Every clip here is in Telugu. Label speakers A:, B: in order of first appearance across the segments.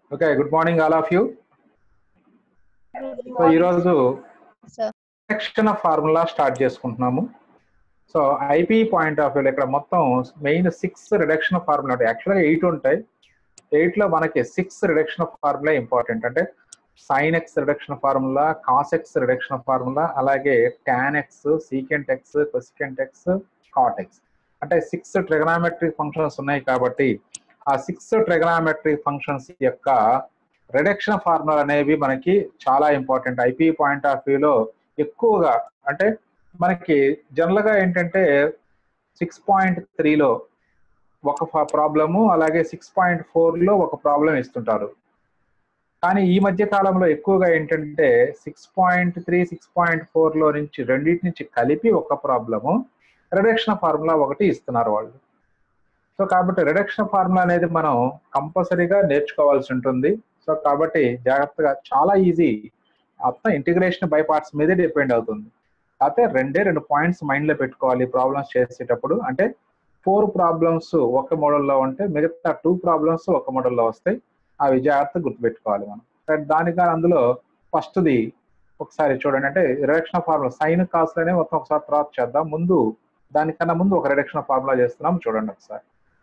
A: Okay good morning all of you so ఈరోజు
B: Sir.
A: Section of formula start చేసుకుంటున్నాము సో ఐపీ పాయింట్ ఆఫ్ వ్యూలో ఇక్కడ మొత్తం main six reduction of formula ఉంటాయి యాక్చువల్గా ఎయిట్ ఉంటాయి ఎయిట్ లో మనకి six reduction of formula important అంటే sign x reduction formula cos x reduction formula అలాగే tan x secant x cosecant x cot x అంటే సిక్స్ ట్రిగనామెట్రిక్ ఫంక్షన్స్ ఉన్నాయి కాబట్టి ఆ సిక్స్ ట్రిగనామెట్రిక్ ఫంక్షన్స్ యొక్క రిడక్షన్ ఫార్ములా అనేవి మనకి చాలా ఇంపార్టెంట్ ఐపీ పాయింట్ ఆఫ్ వ్యూలో ఎక్కువగా అంటే మనకి జనరల్ గా ఏంటంటే సిక్స్ పాయింట్ త్రీలో ఒక ప్రాబ్లము అలాగే సిక్స్ పాయింట్ ఫోర్లో ఒక ప్రాబ్లం ఇస్తుంటారు కానీ ఈ మధ్య కాలంలో ఎక్కువగా ఏంటంటే six point three six point ఫోర్లో నుంచి రెండింటి నుంచి కలిపి ఒక ప్రాబ్లము రిడక్షన్ ఫార్ములా ఒకటి ఇస్తున్నారు వాళ్ళు సో కాబట్టి రిడక్షన్ ఫార్ములా అనేది మనం కంపల్సరీగా నేర్చుకోవాల్సి ఉంటుంది సో కాబట్టి జాగ్రత్తగా చాలా ఈజీ మొత్తం ఇంటిగ్రేషన్ బై పార్ట్స్ మీదే డిపెండ్ అవుతుంది అయితే రెండే రెండు పాయింట్స్ మైండ్ లో పెట్టుకోవాలి ప్రాబ్లమ్స్ చేసేటప్పుడు అంటే ఫోర్ ప్రాబ్లమ్స్ ఒక మోడల్లో ఉంటే మిగతా టూ ప్రాబ్లమ్స్ ఒక మోడల్లో వస్తాయి అవి జాగ్రత్త గుర్తుపెట్టుకోవాలి మనం రైట్ దానికి అందులో ఫస్ట్ది ఒకసారి చూడండి అంటే రిడక్షన్ ఫార్ములా సైన్ కాస్ట్ అనే మొత్తం ఒకసారి తర్వాత చేద్దాం ముందు దానికన్నా ముందు ఒక రిడక్షన్ ఫార్ములా చేస్తున్నాం చూడండి ఒకసారి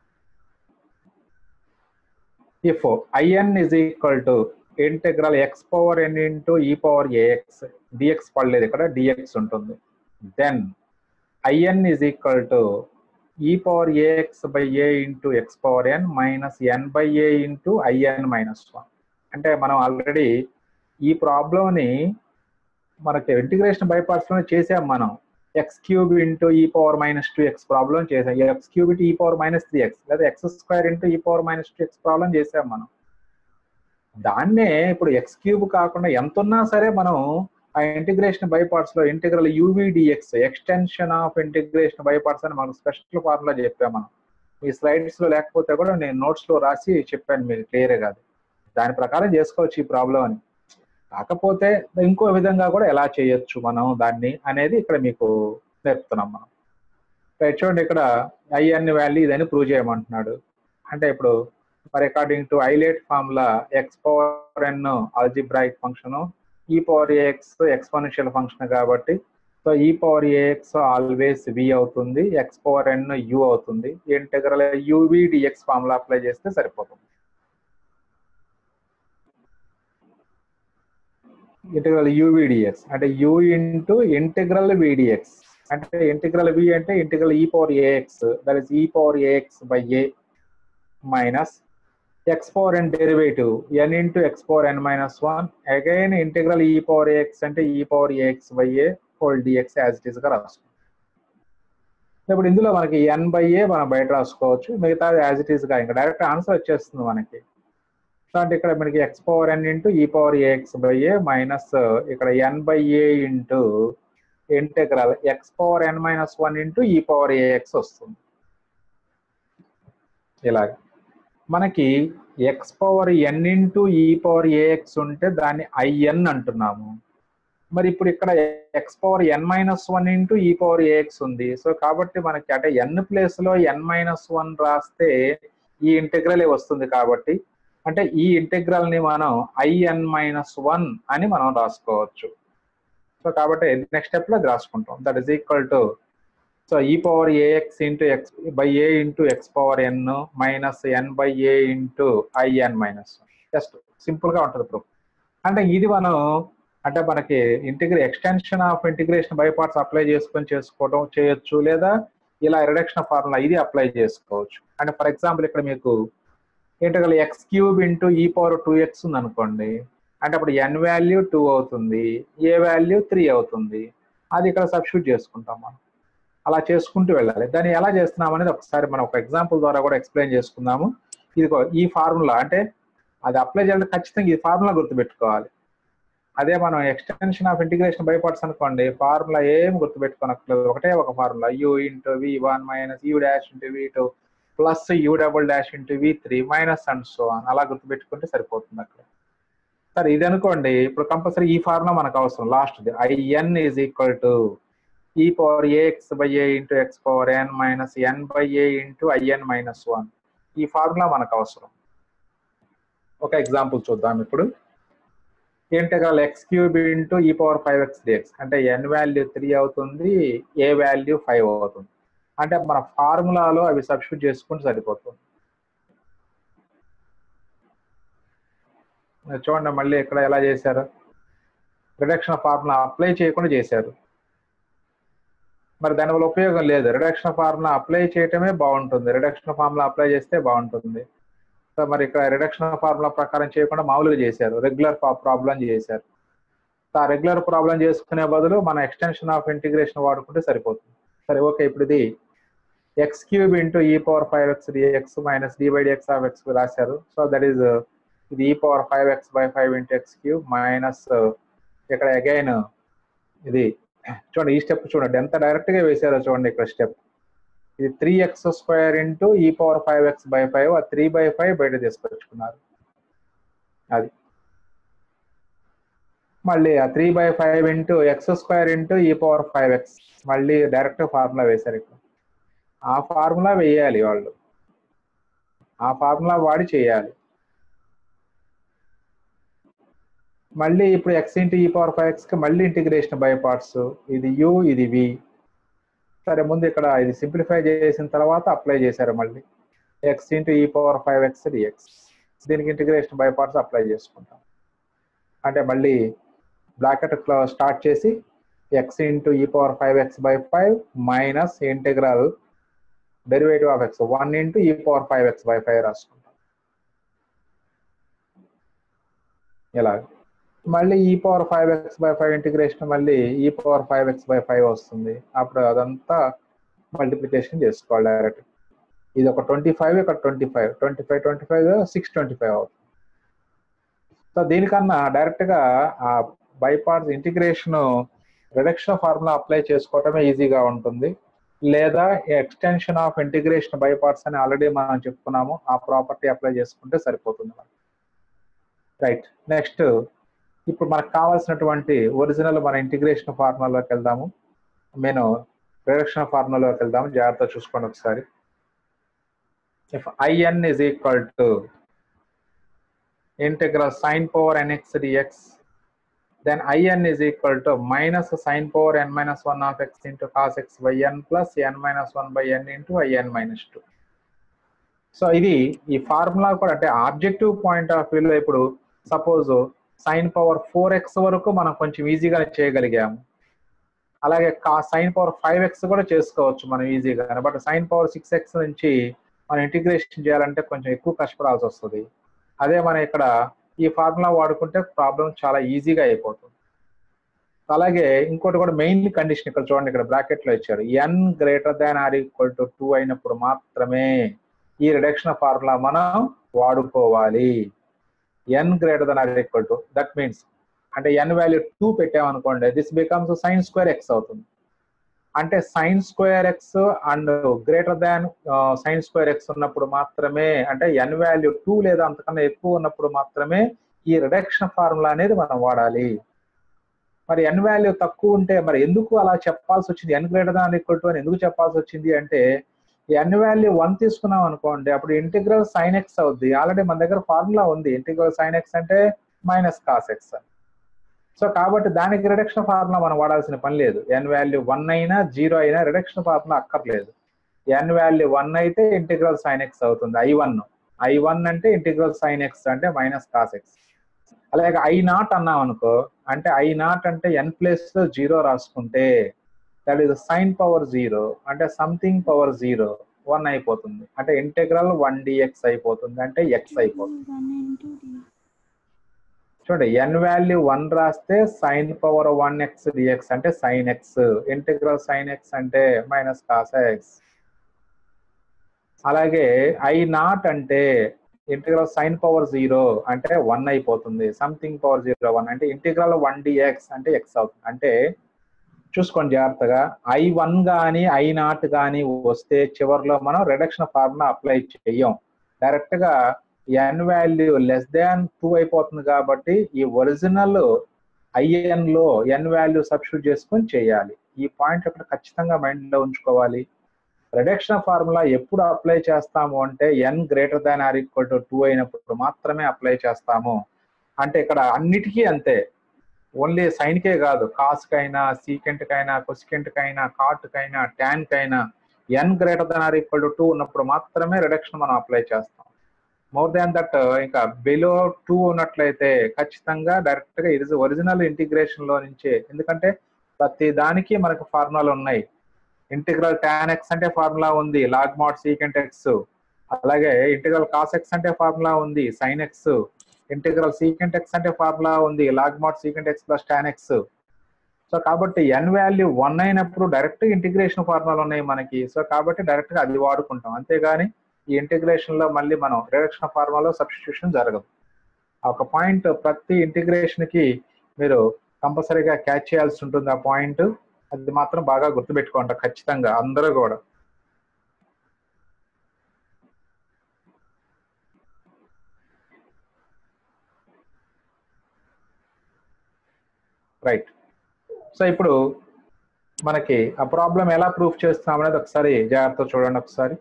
A: if I n is equal to integral x power n into e power a x d x పడలేదు ఇక్కడ డిఎక్స్ ఉంటుంది then I n is equal to e power a x by a into x power n minus n by a into I n minus one అంటే మనం ఆల్రెడీ ఈ ప్రాబ్లంని మనకి ఇంటిగ్రేషన్ బై పార్ట్స్ లోనే చేసాం మనం x cube into e power minus two x problem చేసాం x cube into e power minus three x లేదా x square into e power minus two x problem చేసాం మనం దాన్నే ఇప్పుడు ఎక్స్ క్యూబ్ కాకుండా ఎంత ఉన్నా సరే మనం ఆ ఇంటిగ్రేషన్ బై పార్ట్స్ లో integral u v d x extension of integration by parts అని మనకు స్పెషల్ ఫార్ములా చెప్పాం మనం ఈ స్లైడ్స్ లో లేకపోతే కూడా నేను నోట్స్ లో రాసి చెప్పాను మీరు క్లియర్ కాదు దాని ప్రకారం చేసుకోవచ్చు ఈ ప్రాబ్లం అని కాకపోతే ఇంకో విధంగా కూడా ఎలా చేయొచ్చు మనం దాన్ని అనేది ఇక్కడ మీకు నేర్పుతున్నాం మనం రైట్ చూడండి ఇక్కడ ఐఎన్ వాల్యూ ఇదని ప్రూవ్ చేయమంటున్నాడు అంటే ఇప్పుడు మరి according to ILATE formula x power n algebraic function e power a x exponential function కాబట్టి so e power a x always v అవుతుంది ఎక్స్ పవర్ ఎన్ యు అవుతుంది integral u v d x formula apply చేస్తే సరిపోతుంది ఇంటిగ్రల్ యువిడిఎక్స్ అంటే యు ఇంటూ ఇంటిగ్రల్ విడిఎక్స్ అంటే ఇంటిగ్రల్ వి అంటే integral e power a x that is e power a x by a minus x power n derivative n into x power n minus one again integral e power a x అంటే e power a x by a whole d x as it is గా రాసుకోవచ్చు ఇప్పుడు ఇందులో మనకి ఎన్ బై ఏ మనం బయట రాసుకోవచ్చు మిగతా యాజ్ ఇట్ ఈస్ గా ఇంకా డైరెక్ట్ ఆన్సర్ వచ్చేస్తుంది మనకి సో అంటే ఇక్కడ మనకి x power n into e power a x by a minus ఇక్కడ n by a into integral x power n minus one into e power a x వస్తుంది ఇలాగ మనకి x power n into e power a x ఉంటే దాన్ని ఐఎన్ అంటున్నాము మరి ఇప్పుడు ఇక్కడ x power n minus one into e power a x ఉంది సో కాబట్టి మనకి అంటే ఎన్ ప్లేస్ లో ఎన్ మైనస్ వన్ రాస్తే ఈ ఇంటెగ్రల్ వస్తుంది కాబట్టి అంటే ఈ ఇంటెగ్రల్ ని మనం ఐఎన్ మైనస్ వన్ అని మనం రాసుకోవచ్చు సో కాబట్టి నెక్స్ట్ స్టెప్ లో రాసుకుంటాం that is equal to so e power a x into x by a into x power n minus n by a into I n minus just simple గా ఉంటుంది ప్రూఫ్ అంటే ఇది మనం అంటే మనకి ఇంటిగ్రే extension of integration by parts apply చేసుకొని చేసుకోవడం చేయొచ్చు లేదా ఇలా రిడక్షన్ ఫార్ములా ఇది అప్లై చేసుకోవచ్చు అంటే ఫర్ ఎగ్జాంపుల్ ఇక్కడ మీకు integral x cube into e power two x ఉంది అనుకోండి అంటే అప్పుడు ఎన్ వాల్యూ టూ అవుతుంది ఏ వాల్యూ త్రీ అవుతుంది అది ఇక్కడ సబ్స్టిట్యూట్ చేసుకుంటాం మనం అలా చేసుకుంటూ వెళ్ళాలి దాన్ని ఎలా చేస్తున్నాం అనేది ఒకసారి మనం ఒక ఎగ్జాంపుల్ ద్వారా కూడా ఎక్స్ప్లెయిన్ చేసుకుందాము ఇది ఈ ఫార్ములా అంటే అది అప్లై చేయాలంటే ఖచ్చితంగా ఈ ఫార్ములా గుర్తుపెట్టుకోవాలి అదే మనం extension of integration by parts అనుకోండి ఫార్ములా ఏం గుర్తుపెట్టుకోనక్కర్లేదు ఒకటే ఒక formula u into v one minus u dash into v two plus u double dash into v three minus and so అని అలా గుర్తుపెట్టుకుంటే సరిపోతుంది అక్కడ సరే ఇది అనుకోండి ఇప్పుడు కంపల్సరీ ఈ ఫార్ములా మనకు అవసరం లాస్ట్ది I n is equal to e power a x by a into x power n minus n by a into I n minus one ఈ ఫార్ములా మనకు అవసరం ఒక ఎగ్జాంపుల్ చూద్దాం ఇప్పుడు integral x cube into e power five x dx అంటే ఎన్ వాల్యూ త్రీ అవుతుంది ఏ వాల్యూ ఫైవ్ అవుతుంది అంటే మన ఫార్ములాలో అవి సబ్స్టిట్యూట్ చేసుకుంటే సరిపోతుంది చూడండి మళ్ళీ ఇక్కడ ఎలా చేశారు రిడక్షన్ ఫార్ములా అప్లై చేయకుండా చేశారు మరి దానివల్ల ఉపయోగం లేదు రిడక్షన్ ఫార్ములా అప్లై చేయటమే బాగుంటుంది రిడక్షన్ ఫార్ములా అప్లై చేస్తే బాగుంటుంది సో మరి ఇక్కడ రిడక్షన్ ఫార్ములా ప్రకారం చేయకుండా మామూలుగా చేశారు రెగ్యులర్ ప్రాబ్లం చేశారు సో ఆ రెగ్యులర్ ప్రాబ్లం చేసుకునే బదులు మన ఎక్స్టెన్షన్ ఆఫ్ ఇంటిగ్రేషన్ వాడుకుంటే సరిపోతుంది సరే ఓకే ఇప్పుడు ఇది x cube into e power five x dx minus d by d x of x రాశారు సో దట్ ఈస్ ఇది e power five x by five into x cube minus ఇక్కడ అగైన్ ఇది చూడండి ఈ స్టెప్ చూడండి ఎంత డైరెక్ట్ గా వేసారో చూడండి ఇక్కడ స్టెప్ ఇది three x square into e power five x by five ఆ త్రీ బై ఫైవ్ బయట తీసుకొచ్చుకున్నారు అది మళ్ళీ ఆ three by five into x square into e power five x మళ్ళీ డైరెక్ట్ ఫార్ములా వేశారు ఇక్కడ ఆ ఫార్ములా వేయాలి వాళ్ళు ఆ ఫార్ములా వాడి చేయాలి మళ్ళీ ఇప్పుడు x into e power five x కి మళ్ళీ ఇంటిగ్రేషన్ బై పార్ట్స్ ఇది యు ఇది వి సరే ముందు ఇక్కడ ఇది సింప్లిఫై చేసిన తర్వాత అప్లై చేశారు మళ్ళీ x into e power five x d x దీనికి ఇంటిగ్రేషన్ బై పార్ట్స్ అప్లై చేసుకుంటాం అంటే మళ్ళీ బ్రాకెట్ స్టార్ట్ చేసి x into e power five x by five minus integral derivative of x one into e power five x by five రాసుకుంటాం ఇలా మళ్ళీ e power five x by five integration మళ్ళీ e power five x by five వస్తుంది అప్పుడు అదంతా మల్టిప్లికేషన్ చేసుకోవాలి డైరెక్ట్ ఇది ఒక ట్వంటీ ఫైవ్ ఇక్కడ twenty five twenty five twenty five six twenty five అవుతుంది సో దీనికన్నా డైరెక్ట్ గా ఆ by parts integration reduction formula apply చేసుకోవటమే ఈజీగా ఉంటుంది లేదా extension of integration by parts అని ఆల్రెడీ మనం చెప్పుకున్నాము ఆ ప్రాపర్టీ అప్లై చేసుకుంటే సరిపోతుంది రైట్ నెక్స్ట్ ఇప్పుడు మనకు కావాల్సినటువంటి ఒరిజినల్ మన ఇంటిగ్రేషన్ ఫార్ములాలోకి వెళ్దాము నేను రిడక్షన్ ఫార్ములాలోకి వెళ్దాము జాగ్రత్త చూసుకోండి ఒకసారి if I n is equal to integral sign power n x d x then in is equal to minus sine power n minus 1 of x into cos x by n plus n minus 1 by n into in minus 2 so ఇది ఈ ఫార్ములా కూడా అంటే ఆబ్జెక్టివ్ పాయింట్ ఆఫ్ వ్యూలో ఇప్పుడు suppose sine power four x వరకు మనం కొంచెం ఈజీగా చేయగలిగాము అలాగే కా సైన్ పవర్ ఫైవ్ ఎక్స్ కూడా చేసుకోవచ్చు మనం ఈజీగా but sine power six x నుంచి మనం ఇంటిగ్రేషన్ చేయాలంటే కొంచెం ఎక్కువ కష్టపడాల్సి వస్తుంది అదే మనం ఇక్కడ ఈ ఫార్ములా వాడుకుంటే ప్రాబ్లం చాలా ఈజీగా అయిపోతుంది అలాగే ఇంకోటి కూడా మెయిన్ కండిషన్ ఇక్కడ చూడండి ఇక్కడ బ్రాకెట్ లో ఇచ్చారు n greater than or equal to two అయినప్పుడు మాత్రమే ఈ రిడక్షన్ ఫార్ములా మనం వాడుకోవాలి n greater than or equal to that means అంటే ఎన్ వాల్యూ టూ పెట్టామనుకోండి this becomes sine square x అవుతుంది అంటే sine square x and greater than sine square x ఉన్నప్పుడు మాత్రమే అంటే ఎన్ వాల్యూ టూ లేదా అంతకన్నా ఎక్కువ ఉన్నప్పుడు మాత్రమే ఈ రిడక్షన్ ఫార్ములా అనేది మనం వాడాలి మరి ఎన్ వాల్యూ తక్కువ ఉంటే మరి ఎందుకు అలా చెప్పాల్సి వచ్చింది n greater than equal to అని ఎందుకు చెప్పాల్సి వచ్చింది అంటే ఎన్ వాల్యూ వన్ తీసుకున్నాం అనుకోండి అప్పుడు ఇంటిగ్రల్ సైన్ ఎక్స్ అవుద్ది ఆల్రెడీ మన దగ్గర ఫార్ములా ఉంది ఇంటిగ్రల్ సైన్ ఎక్స్ అంటే మైనస్ కాస్ ఎక్స్ అని సో కాబట్టి దానికి రిడక్షన్ ఫార్ములా మనం వాడాల్సిన పని లేదు ఎన్ వాల్యూ వన్ అయినా జీరో అయినా రిడక్షన్ ఫార్ములా అక్కర్లేదు ఎన్ వాల్యూ వన్ అయితే ఇంటిగ్రల్ సైన్ ఎక్స్ అవుతుంది ఐ వన్ ఐ వన్ అంటే ఇంటిగ్రల్ సైన్ ఎక్స్ అంటే మైనస్ కాస్ ఎక్స్ అలాగే ఐ నాట్ అన్నాం అనుకో అంటే ఐ నాట్ అంటే ఎన్ ప్లేస్ లో జీరో రాసుకుంటే that is sine power zero అంటే సంథింగ్ పవర్ జీరో వన్ అయిపోతుంది అంటే ఇంటిగ్రల్ వన్ డిఎక్స్ అయిపోతుంది అంటే ఎక్స్ అయిపోతుంది చూడండి ఎన్ వాల్యూ వన్ రాస్తే sine power one x dx అంటే sign x integral sine x అంటే మైనస్ కాస్ ఎక్స్ అలాగే ఐ నాట్ అంటే ఇంటిగ్రల్ సైన్ పవర్ జీరో అంటే వన్ అయిపోతుంది సంథింగ్ పవర్ జీరో వన్ అంటే ఇంటిగ్రల్ వన్ డిఎక్స్ అంటే ఎక్స్ అవుతుంది అంటే చూసుకోండి జాగ్రత్తగా ఐ వన్ కానీ ఐ నాట్ కానీ వస్తే చివరిలో మనం రిడక్షన్ ఫార్ములా అప్లై చెయ్యం డైరెక్ట్ గా n value less than two అయిపోతుంది కాబట్టి ఈ ఒరిజినల్ ఐఎన్ లో ఎన్ వాల్యూ సబ్స్టిట్యూట్ చేసుకొని చేయాలి ఈ పాయింట్ అక్కడ ఖచ్చితంగా మైండ్ లో ఉంచుకోవాలి రిడక్షన్ ఫార్ములా ఎప్పుడు అప్లై చేస్తాము అంటే n greater than or equal to two అయినప్పుడు మాత్రమే అప్లై చేస్తాము అంటే ఇక్కడ అన్నిటికీ అంతే ఓన్లీ సైన్కే కాదు కాస్కైనా సీకెంట్కైనా కొసికెంట్కైనా కాట్కైనా ట్యాన్కైనా n greater than or equal to two ఉన్నప్పుడు మాత్రమే రిడక్షన్ మనం అప్లై చేస్తాం మోర్ దాన్ దట్ ఇంకా బిలో టూ ఉన్నట్లయితే ఖచ్చితంగా డైరెక్ట్ గా ఇది ఒరిజినల్ ఇంటిగ్రేషన్ లో నుంచే ఎందుకంటే ప్రతి దానికి మనకు ఫార్ములాలు ఉన్నాయి ఇంటిగ్రల్ టాన్ ఎక్స్ అంటే ఫార్ములా ఉంది లాగ్ మాడ్ సీకెంట్ ఎక్స్ అలాగే ఇంటిగ్రల్ కాస్ ఎక్స్ అంటే ఫార్ములా ఉంది sine x integral secant x అంటే ఫార్ములా ఉంది log mod secant x plus tan x so కాబట్టి ఎన్ వాల్యూ వన్ అయినప్పుడు డైరెక్ట్ ఇంటిగ్రేషన్ ఫార్ములాలు ఉన్నాయి మనకి సో కాబట్టి డైరెక్ట్ గా అది వాడుకుంటాం అంతేగాని ఈ ఇంటిగ్రేషన్ లో మళ్ళీ మనం రిడక్షన్ ఫార్ములాలో సబ్స్టిట్యూషన్ జరగదు ఒక పాయింట్ ప్రతి ఇంటిగ్రేషన్ కి మీరు కంపల్సరీగా క్యాచ్ చేయాల్సి ఉంటుంది ఆ పాయింట్ అది మాత్రం బాగా గుర్తుపెట్టుకోండి ఖచ్చితంగా అందరూ కూడా రైట్ సో ఇప్పుడు మనకి ఆ ప్రాబ్లం ఎలా ప్రూఫ్ చేస్తున్నాం అనేది ఒకసారి జాగ్రత్త చూడండి ఒకసారి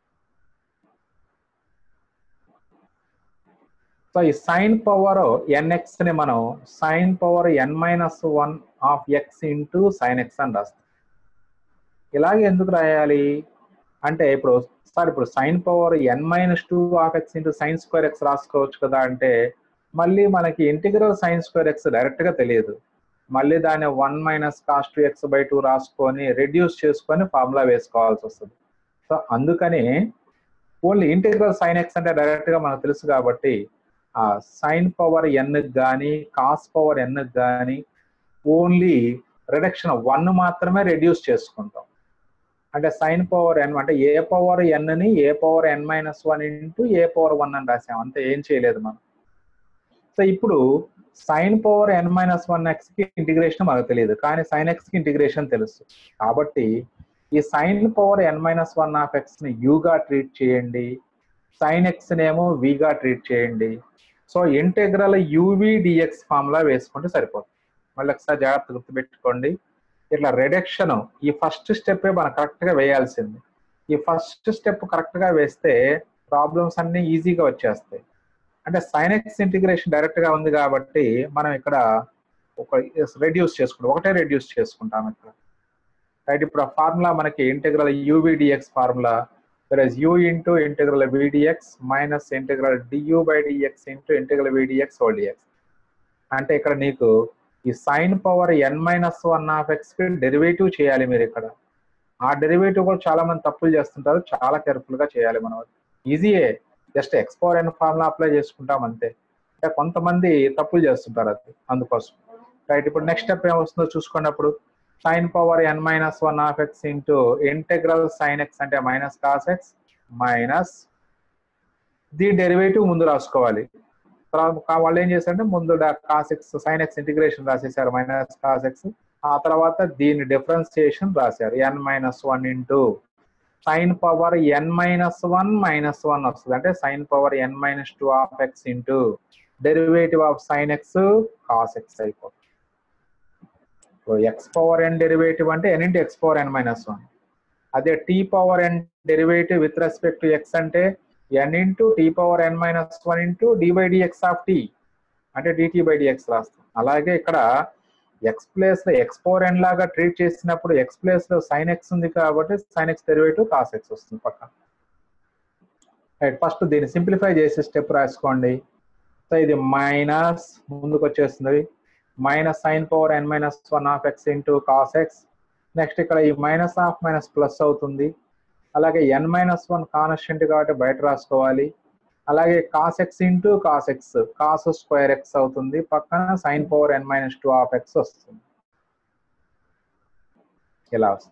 A: సో ఈ సైన్ పవర్ ఎన్ఎక్స్ ని మనం sine power n minus one of x into sign x అని రాస్తాం ఇలాగే ఎందుకు రాయాలి అంటే ఇప్పుడు సార్ ఇప్పుడు sine power n minus two of x into sine square x రాసుకోవచ్చు కదా అంటే మళ్ళీ మనకి integral sine square x direct గా తెలియదు మళ్ళీ దాన్ని one minus cos two x by two రాసుకొని రెడ్యూస్ చేసుకొని ఫార్ములా వేసుకోవాల్సి వస్తుంది సో అందుకని ఓన్లీ ఇంటిగ్రల్ సైన్ ఎక్స్ అంటే డైరెక్ట్ గా మనకు తెలుసు కాబట్టి ఆ సైన్ పవర్ ఎన్ కానీ కాస్ పవర్ ఎన్ కానీ ఓన్లీ రిడక్షన్ వన్ మాత్రమే రెడ్యూస్ చేసుకుంటాం అంటే సైన్ పవర్ ఎన్ అంటే ఏ పవర్ ఎన్ ని a power n minus one into a power one అని రాసాం అంతే ఏం చేయలేదు మనం సో ఇప్పుడు sine power n minus one x కి ఇంటిగ్రేషన్ మనకు తెలియదు కానీ సైన్ ఎక్స్ కి ఇంటిగ్రేషన్ తెలుసు కాబట్టి ఈ sine power n minus one of x ని యూగా ట్రీట్ చేయండి సైన్ ఎక్స్ నేమో విగా ట్రీట్ చేయండి so integral u v dx formula వేసుకుంటే సరిపోతుంది మళ్ళీ ఒకసారి జాగ్రత్త గుర్తుపెట్టుకోండి ఇట్లా రిడక్షన్ ఈ ఫస్ట్ స్టెప్ మనం కరెక్ట్ గా వేయాల్సింది ఈ ఫస్ట్ స్టెప్ కరెక్ట్ గా వేస్తే ప్రాబ్లమ్స్ అన్ని ఈజీగా వచ్చేస్తాయి అంటే సైన్ ఎక్స్ ఇంటిగ్రేషన్ డైరెక్ట్ గా ఉంది కాబట్టి మనం ఇక్కడ ఒక రెడ్యూస్ చేసుకుంటాం ఒకటే రెడ్యూస్ చేసుకుంటాం ఇక్కడ రైట్ ఇప్పుడు ఆ ఫార్ములా మనకి integral u v d x formula whereas u into integral vdx minus integral du by dx into integral vdx whole dx అంటే ఇక్కడ నీకు ఈ sine power n minus one of x కి డెరివేటివ్ చేయాలి మీరు ఇక్కడ ఆ డెరివేటివ్ కూడా చాలా మంది తప్పులు చేస్తుంటారు చాలా కేర్ఫుల్ గా చేయాలి మనం ఈజీయే just x power n formula apply చేసుకుంటాం అంతే అంటే కొంతమంది తప్పులు చేస్తుంటారు అది అందుకోసం రైట్ ఇప్పుడు నెక్స్ట్ స్టెప్ ఏమొస్తుందో చూసుకున్నప్పుడు sine power n minus one of x into integral sine x అంటే మైనస్ కాస్ ఎక్స్ మైనస్ దీని డెరివేటివ్ ముందు రాసుకోవాలి తర్వాత వాళ్ళు ఏం చేశారంటే ముందు cos x sine x integration రాసేసారు మైనస్ కాస్ ఎక్స్ ఆ తర్వాత దీని డిఫరెన్సియేషన్ రాశారు n minus one into sine power n minus one minus one వస్తుంది అంటే sine power n minus two of x into derivative of sine x cos X అయిపోతుంది ఎక్స్ పవర్ ఎన్ డెరివేటివ్ అంటే n into x power n minus one అదే t power n derivative with respect to x అంటే n into t power n minus one into d by d x of t అంటే డిటీ బై డిఎక్స్ రాస్తాం అలాగే ఇక్కడ ఎక్స్ ప్లేస్ లో ఎక్స్ పవర్ ఎన్ లాగా ట్రీట్ చేసినప్పుడు ఎక్స్ ప్లేస్ లో సైన్ ఎక్స్ ఉంది కాబట్టి sine x derivative cos x వస్తుంది పక్కన రైట్ ఫస్ట్ దీన్ని సింప్లిఫై చేసి స్టెప్ రాసుకోండి సో ఇది మైనస్ ముందుకు వచ్చేస్తుంది minus sine power n minus one of x into cos x next ఇక్కడ ఈ మైనస్ ఆఫ్ మైనస్ ప్లస్ అవుతుంది అలాగే ఎన్ మైనస్ వన్ కాన్స్టెంట్ కాబట్టి బయట రాసుకోవాలి అలాగే cos x into cos x cos square x అవుతుంది పక్కన sine power n minus two of x వస్తుంది ఇలా వస్తుంది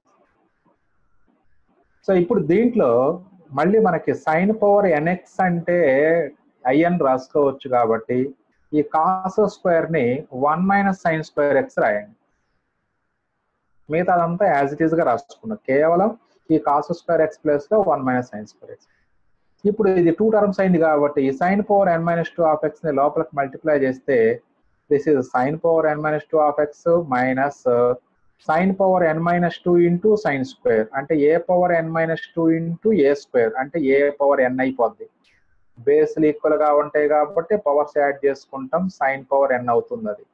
A: సో ఇప్పుడు దీంట్లో మళ్ళీ మనకి సైన్ పవర్ ఎన్ఎక్స్ అంటే ఐఎన్ రాసుకోవచ్చు కాబట్టి ఈ కాస్ స్క్వేర్ ని one minus sine square x రాయండి మిగతా అదంతా యాజ్ ఇట్ ఈస్ గా రాసుకున్నాం కేవలం ఈ కాస్ స్క్వేర్ ఎక్స్ ప్లస్ లో one minus sine square x ఇప్పుడు ఇది టూ టర్మ్స్ అయింది కాబట్టి ఈ sine power n minus two of x ని లోపలికి మల్టిప్లై చేస్తే this is sine power n minus two of x minus sine power n minus two into sine square అంటే a power n minus two into a square అంటే ఏ పవర్ ఎన్ అయిపోద్ది బేస్లు ఈక్వల్ గా ఉంటాయి కాబట్టి పవర్స్ యాడ్ చేసుకుంటాం సైన్ పవర్ ఎన్ అవుతుంది అది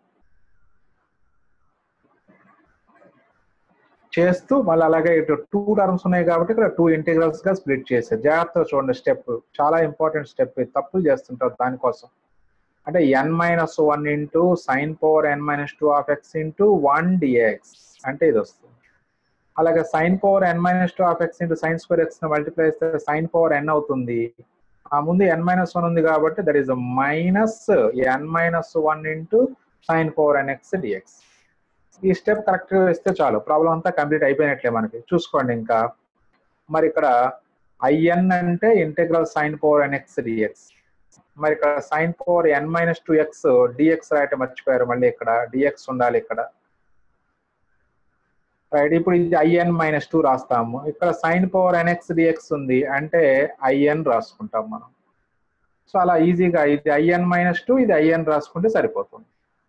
A: చేస్తూ మళ్ళీ అలాగే ఇటు టూ టర్మ్స్ ఉన్నాయి కాబట్టి ఇక్కడ టూ ఇంటిగ్రల్స్ గా స్ప్లిట్ చేశారు జాగ్రత్తగా చూడండి స్టెప్ చాలా ఇంపార్టెంట్ స్టెప్ తప్పులు చేస్తుంటారు దానికోసం అంటే n minus one into sine power n minus two of x into one dx అంటే ఇది వస్తుంది అలాగే sine power n minus two of x into sine square x multiply చేస్తే సైన్ పవర్ ఎన్ అవుతుంది ఆ ముందు ఎన్ మైనస్ వన్ ఉంది కాబట్టి that is minus n minus one into sine power n x d x ఈ స్టెప్ కరెక్ట్ గా వేస్తే చాలు ప్రాబ్లం అంతా కంప్లీట్ అయిపోయినట్లే మనకి చూసుకోండి ఇంకా మరి ఇక్కడ ఐఎన్ అంటే integral sine power n x d x మరి ఇక్కడ sine power n minus two x d x రాయటం మర్చిపోయారు మళ్ళీ ఇక్కడ డిఎక్స్ ఉండాలి ఇక్కడ రైట్ ఇప్పుడు ఇది ఐఎన్ మైనస్ టూ రాస్తాము ఇక్కడ సైన్ పవర్ ఎన్ఎక్స్ డిఎక్స్ ఉంది అంటే ఐఎన్ రాసుకుంటాం మనం సో అలా ఈజీగా ఇది ఐఎన్ మైనస్ టూ ఇది ఐఎన్ రాసుకుంటే సరిపోతుంది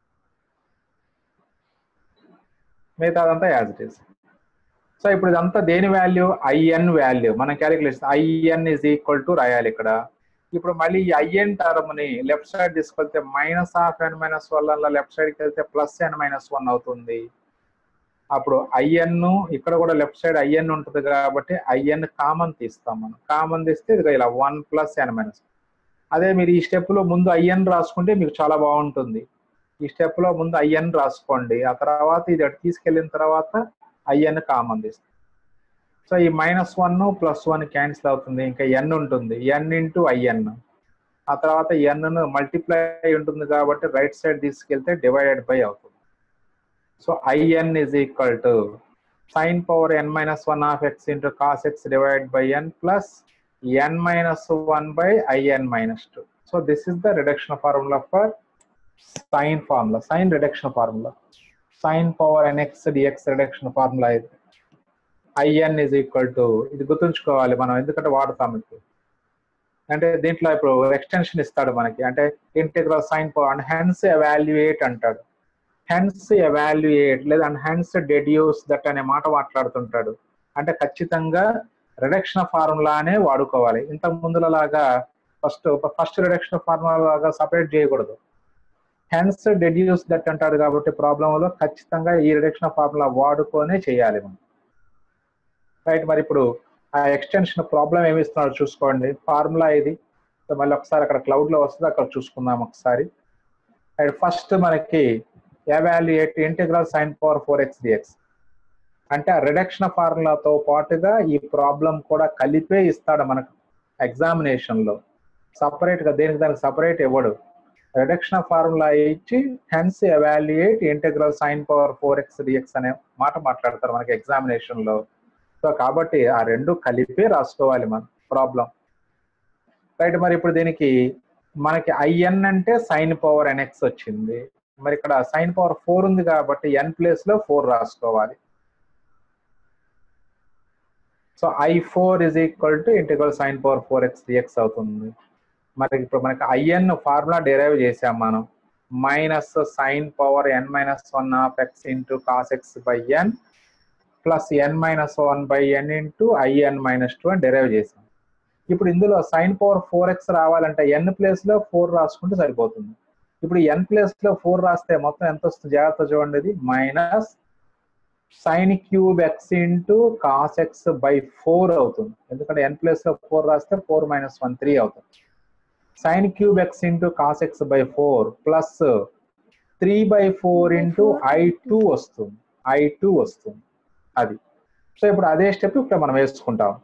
A: మిగతా అదంతా యాజ్ ఇట్ ఈస్ సో ఇప్పుడు ఇదంతా దేని వాల్యూ ఐఎన్ వాల్యూ మనం calculation I n is equal to రాయాలి ఇక్కడ ఇప్పుడు మళ్ళీ ఈ ఐఎన్ టర్మ్ ని లెఫ్ట్ సైడ్ తీసుకెళ్తే మైనస్ హాఫ్ ఎన్ మైనస్ వల్ల లెఫ్ట్ సైడ్కి వెళ్తే ప్లస్ ఎన్ మైనస్ వన్ అవుతుంది అప్పుడు ఐఎన్ ఇక్కడ కూడా లెఫ్ట్ సైడ్ ఐఎన్ ఉంటుంది కాబట్టి ఐఎన్ కామన్ తీస్తాం మనం కామన్ తీస్తే ఇది ఇలా వన్ ప్లస్ ఎన్ మైనస్ అదే మీరు ఈ స్టెప్ లో ముందు ఐఎన్ రాసుకుంటే మీకు చాలా బాగుంటుంది ఈ స్టెప్ లో ముందు ఐఎన్ రాసుకోండి ఆ తర్వాత ఇది అటు తీసుకెళ్ళిన తర్వాత ఐఎన్ కామన్ తీస్తాం సో ఈ minus one plus one cancel అవుతుంది ఇంకా ఎన్ ఉంటుంది ఎన్ ఇంటూ ఐఎన్ ఆ తర్వాత ఎన్ మల్టిప్లై ఉంటుంది కాబట్టి రైట్ సైడ్ తీసుకెళ్తే డివైడెడ్ బై అవుతుంది so I n is equal to sine power n minus one of x into cos x divide by n plus n minus one by I n minus two so this is the reduction formula for sine formula sine reduction formula sine power n x dx reduction formula ఇది ఐఎన్ ఇస్ ఈక్వల్ టు ఇది గుర్తుంచుకోవాలి మనం ఎందుకంటే వాడతాం ఇప్పుడు అంటే దీంట్లో ఇప్పుడు ఎక్స్టెన్షన్ ఇస్తాడు మనకి అంటే integral sign power and hence evaluate అంటాడు హెన్స్ ఎవాల్యుయేట్ లేదా హెన్స్ డెడ్యూస్ దట్ అనే మాట మాట్లాడుతుంటాడు అంటే ఖచ్చితంగా రిడక్షన్ ఫార్ములానే వాడుకోవాలి ఇంతకు ముందులాగా ఫస్ట్ ఫస్ట్ రిడక్షన్ ఫార్ములా లాగా సపరేట్ చేయకూడదు హెన్స్ డెడ్యూస్ దట్ అంటాడు కాబట్టి ప్రాబ్లంలో ఖచ్చితంగా ఈ రిడక్షన్ ఫార్ములా వాడుకొనే చేయాలి మనం రైట్ మరి ఇప్పుడు ఆ ఎక్స్టెన్షన్ ప్రాబ్లం ఏమి ఇస్తున్నాడు చూసుకోండి ఫార్ములా ఇది మళ్ళీ ఒకసారి అక్కడ క్లౌడ్ లో వస్తుంది అక్కడ చూసుకుందాం ఒకసారి అండ్ ఫస్ట్ మనకి evaluate integral sign power four x dx అంటే ఆ రిడక్షన్ ఫార్ములాతో పాటుగా ఈ ప్రాబ్లం కూడా కలిపే ఇస్తాడు మనకు ఎగ్జామినేషన్ లో సపరేట్ గా దేనికి దానికి సపరేట్ ఇవ్వడు రిడక్షన్ ఫార్ములా ఇచ్చి hence evaluate integral sign power four x d x అనే మాట మాట్లాడతారు మనకి ఎగ్జామినేషన్ లో సో కాబట్టి ఆ రెండు కలిపే రాసుకోవాలి మనం ప్రాబ్లం రైట్ మరి ఇప్పుడు దీనికి మనకి ఐఎన్ అంటే సైన్ పవర్ ఎన్ఎక్స్ వచ్చింది మరి ఇక్కడ సైన్ పవర్ ఫోర్ ఉంది కాబట్టి ఎన్ ప్లేస్ లో ఫోర్ రాసుకోవాలి so I four is equal to integral sign power four x dx అవుతుంది మరి ఇప్పుడు మనకి ఐఎన్ ఫార్ములా డెరైవ్ చేసాం మనం minus sine power n minus one of x into cos x by n plus n minus one by n into I n minus two అని డెరైవ్ చేసాం ఇప్పుడు ఇందులో సైన్ పవర్ ఫోర్ ఎక్స్ రావాలంటే ఎన్ ప్లేస్ లో ఫోర్ రాసుకుంటే సరిపోతుంది ఇప్పుడు ఎన్ ప్లేస్ లో ఫోర్ రాస్తే మొత్తం ఎంత వస్తుంది జాగ్రత్త చూడండి ఇది minus sine cube x into cos x by four అవుతుంది ఎందుకంటే ఎన్ ప్లేస్ లో ఫోర్ రాస్తే ఫోర్ మైనస్ వన్ త్రీ అవుతుంది sine cube x into cos x by four plus three by four into I two వస్తుంది ఐ టూ వస్తుంది అది సో ఇప్పుడు అదే స్టెప్ ఇప్పుడు మనం వేసుకుంటాం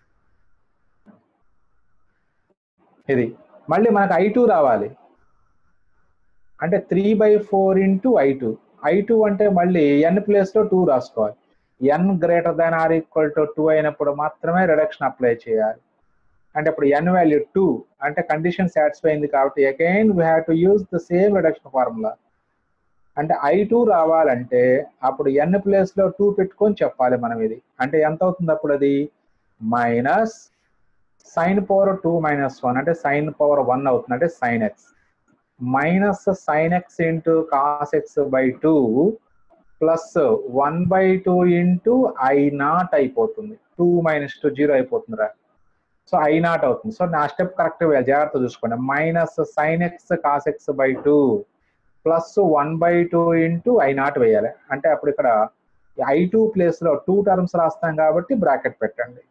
A: ఇది మళ్ళీ మనకు ఐ టూ రావాలి అంటే three by four into I two I two అంటే మళ్ళీ ఎన్ ప్లేస్ లో టూ రాసుకోవాలి n greater than or equal to two అయినప్పుడు మాత్రమే రిడక్షన్ అప్లై చేయాలి అంటే ఇప్పుడు ఎన్ వాల్యూ టూ అంటే కండిషన్ సాటిస్ఫై అయింది కాబట్టి again we have to use the same reduction formula అంటే ఐ టూ రావాలంటే అప్పుడు ఎన్ ప్లేస్ లో టూ పెట్టుకొని చెప్పాలి మనం ఇది అంటే ఎంత అవుతుంది అప్పుడు అది minus sine power two minus one అంటే సైన్ పవర్ వన్ అవుతుంది అంటే sign x minus sine x into cos x by two plus one by two into I naught అయిపోతుంది టూ మైనస్ టూ జీరో అయిపోతుంది రా సో ఐ నాట్ అవుతుంది సో నా స్టెప్ కరెక్ట్ వేయాలి జాగ్రత్త చూసుకోండి minus sine x cos x by two plus one by two into I naught వేయాలి అంటే అప్పుడు ఇక్కడ ఐ టూ ప్లేస్ లో టూ టర్మ్స్ రాస్తాం కాబట్టి బ్రాకెట్ పెట్టండి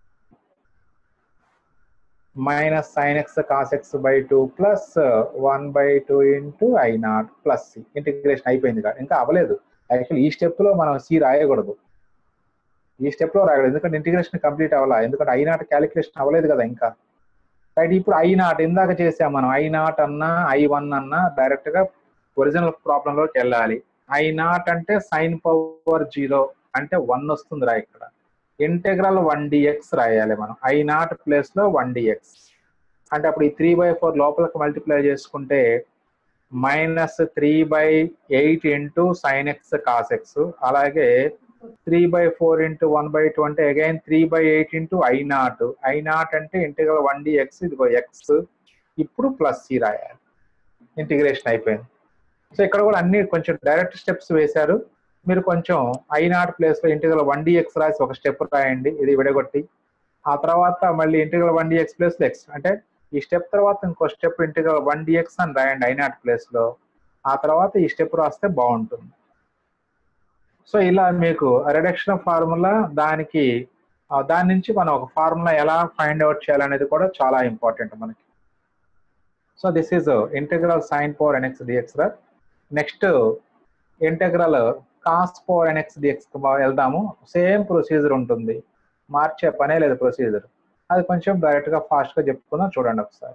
A: minus sine x cos x by two plus one by two into I naught plus C integration అయిపోయింది కదా ఇంకా అవ్వలేదు యాక్చువల్లీ ఈ స్టెప్ లో మనం సి రాయకూడదు ఈ స్టెప్ లో రాయకూడదు ఎందుకంటే ఇంటిగ్రేషన్ కంప్లీట్ అవ్వాలా ఎందుకంటే ఐ నాట్ క్యాలిక్యులేషన్ అవ్వలేదు కదా ఇంకా రైట్ ఇప్పుడు ఐ నాట్ ఇందాక చేసాం మనం ఐ నాట్ అన్నా ఐ వన్ అన్నా డైరెక్ట్ గా ఒరిజినల్ ప్రాబ్లం లోకి వెళ్ళాలి ఐ నాట్ అంటే సైన్ పవర్ జీరో అంటే వన్ వస్తుంది రా ఇక్కడ ఇంటెగ్రల్ వన్ డిఎక్స్ రాయాలి మనం ఐ నాట్ ప్లేస్ లో వన్ డిఎక్స్ అంటే అప్పుడు ఈ త్రీ బై ఫోర్ లోపలికి మల్టిప్లై చేసుకుంటే minus three by eight into sign x cos x అలాగే three by four into one by two అంటే again three by eight into I naught I not అంటే ఇంటిగ్రల్ వన్ డిఎక్స్ ఇదిగో ఎక్స్ ఇప్పుడు ప్లస్ సి రాయాలి ఇంటిగ్రేషన్ అయిపోయింది సో ఇక్కడ కూడా అన్ని కొంచెం డైరెక్ట్ స్టెప్స్ వేశారు మీరు కొంచెం ఐ నాట్ ప్లేస్ లో ఇంటిగ్రల్ వన్ డిఎక్స్ రాసి ఒక స్టెప్ రాయండి ఇది విడగొట్టి ఆ తర్వాత మళ్ళీ ఇంటిగ్రల్ వన్ డిఎక్స్ ప్లేస్ లో ఎక్స్ అంటే ఈ స్టెప్ తర్వాత ఇంకో స్టెప్ ఇంటిగ్రల్ వన్ డిఎక్స్ అని రాయండి ఐ నాట్ ప్లేస్ లో ఆ తర్వాత ఈ స్టెప్ రాస్తే బాగుంటుంది సో ఇలా మీకు రిడక్షన్ ఫార్ములా దానికి ఆ, దాని నుంచి మనం ఒక ఫార్ములా ఎలా ఫైండ్ అవుట్ చేయాలనేది కూడా చాలా ఇంపార్టెంట్ మనకి so this is integral sine power n x d x next integral cos power n x d x వెళ్దాము సేమ్ ప్రొసీజర్ ఉంటుంది మార్చే పనే లేదు ప్రొసీజర్ అది కొంచెం డైరెక్ట్ గా ఫాస్ట్ గా చెప్పుకుందాం చూడండి ఒకసారి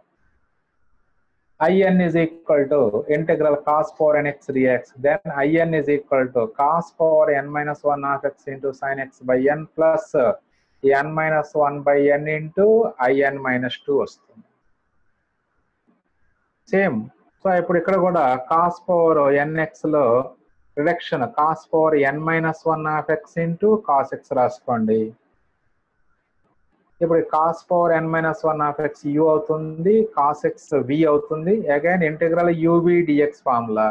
A: in is equal to integral cos power nx dx then in is equal to cos power n minus 1 of x into sin x by n plus n minus 1 by n into in minus 2 వస్తుంది సేమ్ సో ఇప్పుడు ఇక్కడ కూడా కాస్ పవర్ ఎన్ఎక్స్ లో reduction cos power n minus one of x into cos x రాసుకోండి ఇప్పుడు cos power n minus one of x u అవుతుంది కాస్ ఎక్స్ వి అవుతుంది again integral UV dx formula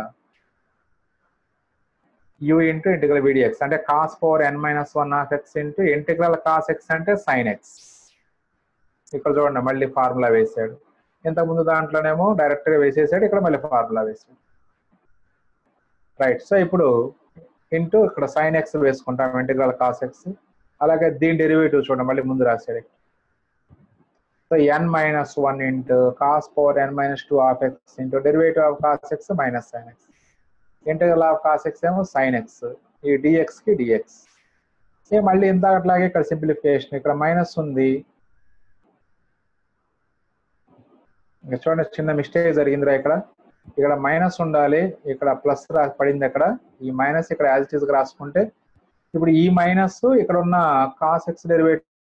A: u into integral v d x అంటే cos power n minus one of x into integral cos x అంటే సైన్ ఎక్స్ ఇక్కడ చూడండి మళ్ళీ ఫార్ములా వేసాడు ఇంతకుముందు దాంట్లోనేమో డైరెక్ట్ గా వేసేసాడు ఇక్కడ మళ్ళీ ఫార్ములా వేసాడు రైట్ సో ఇప్పుడు ఇంటూ ఇక్కడ సైన్ ఎక్స్ వేసుకుంటాం ఇంటిగ్రల్ కాస్ ఎక్స్ అలాగే దీని డెరివేటివ్ చూడండి మళ్ళీ ముందు రాశాడు so n minus one into cos power n minus two of x into derivative of cos x minus sine x integral of cos x ఏమో సైన్ ఎక్స్ ఈ డిఎక్స్ కి డిఎక్స్ ఏ మళ్ళీ ఇంతట్లాగే ఇక్కడ సింప్లిఫికేషన్ ఇక్కడ మైనస్ ఉంది ఇంకా చూడండి చిన్న మిస్టేక్ జరిగిందిరా ఇక్కడ ఇక్కడ మైనస్ ఉండాలి ఇక్కడ ప్లస్ రా పడింది అక్కడ ఈ మైనస్ ఇక్కడ యాజ్ ఇట్ ఈస్ రాసుకుంటే ఇప్పుడు ఈ మైనస్ ఇక్కడ ఉన్న కాస్ ఎక్స్ డెరివేటివ్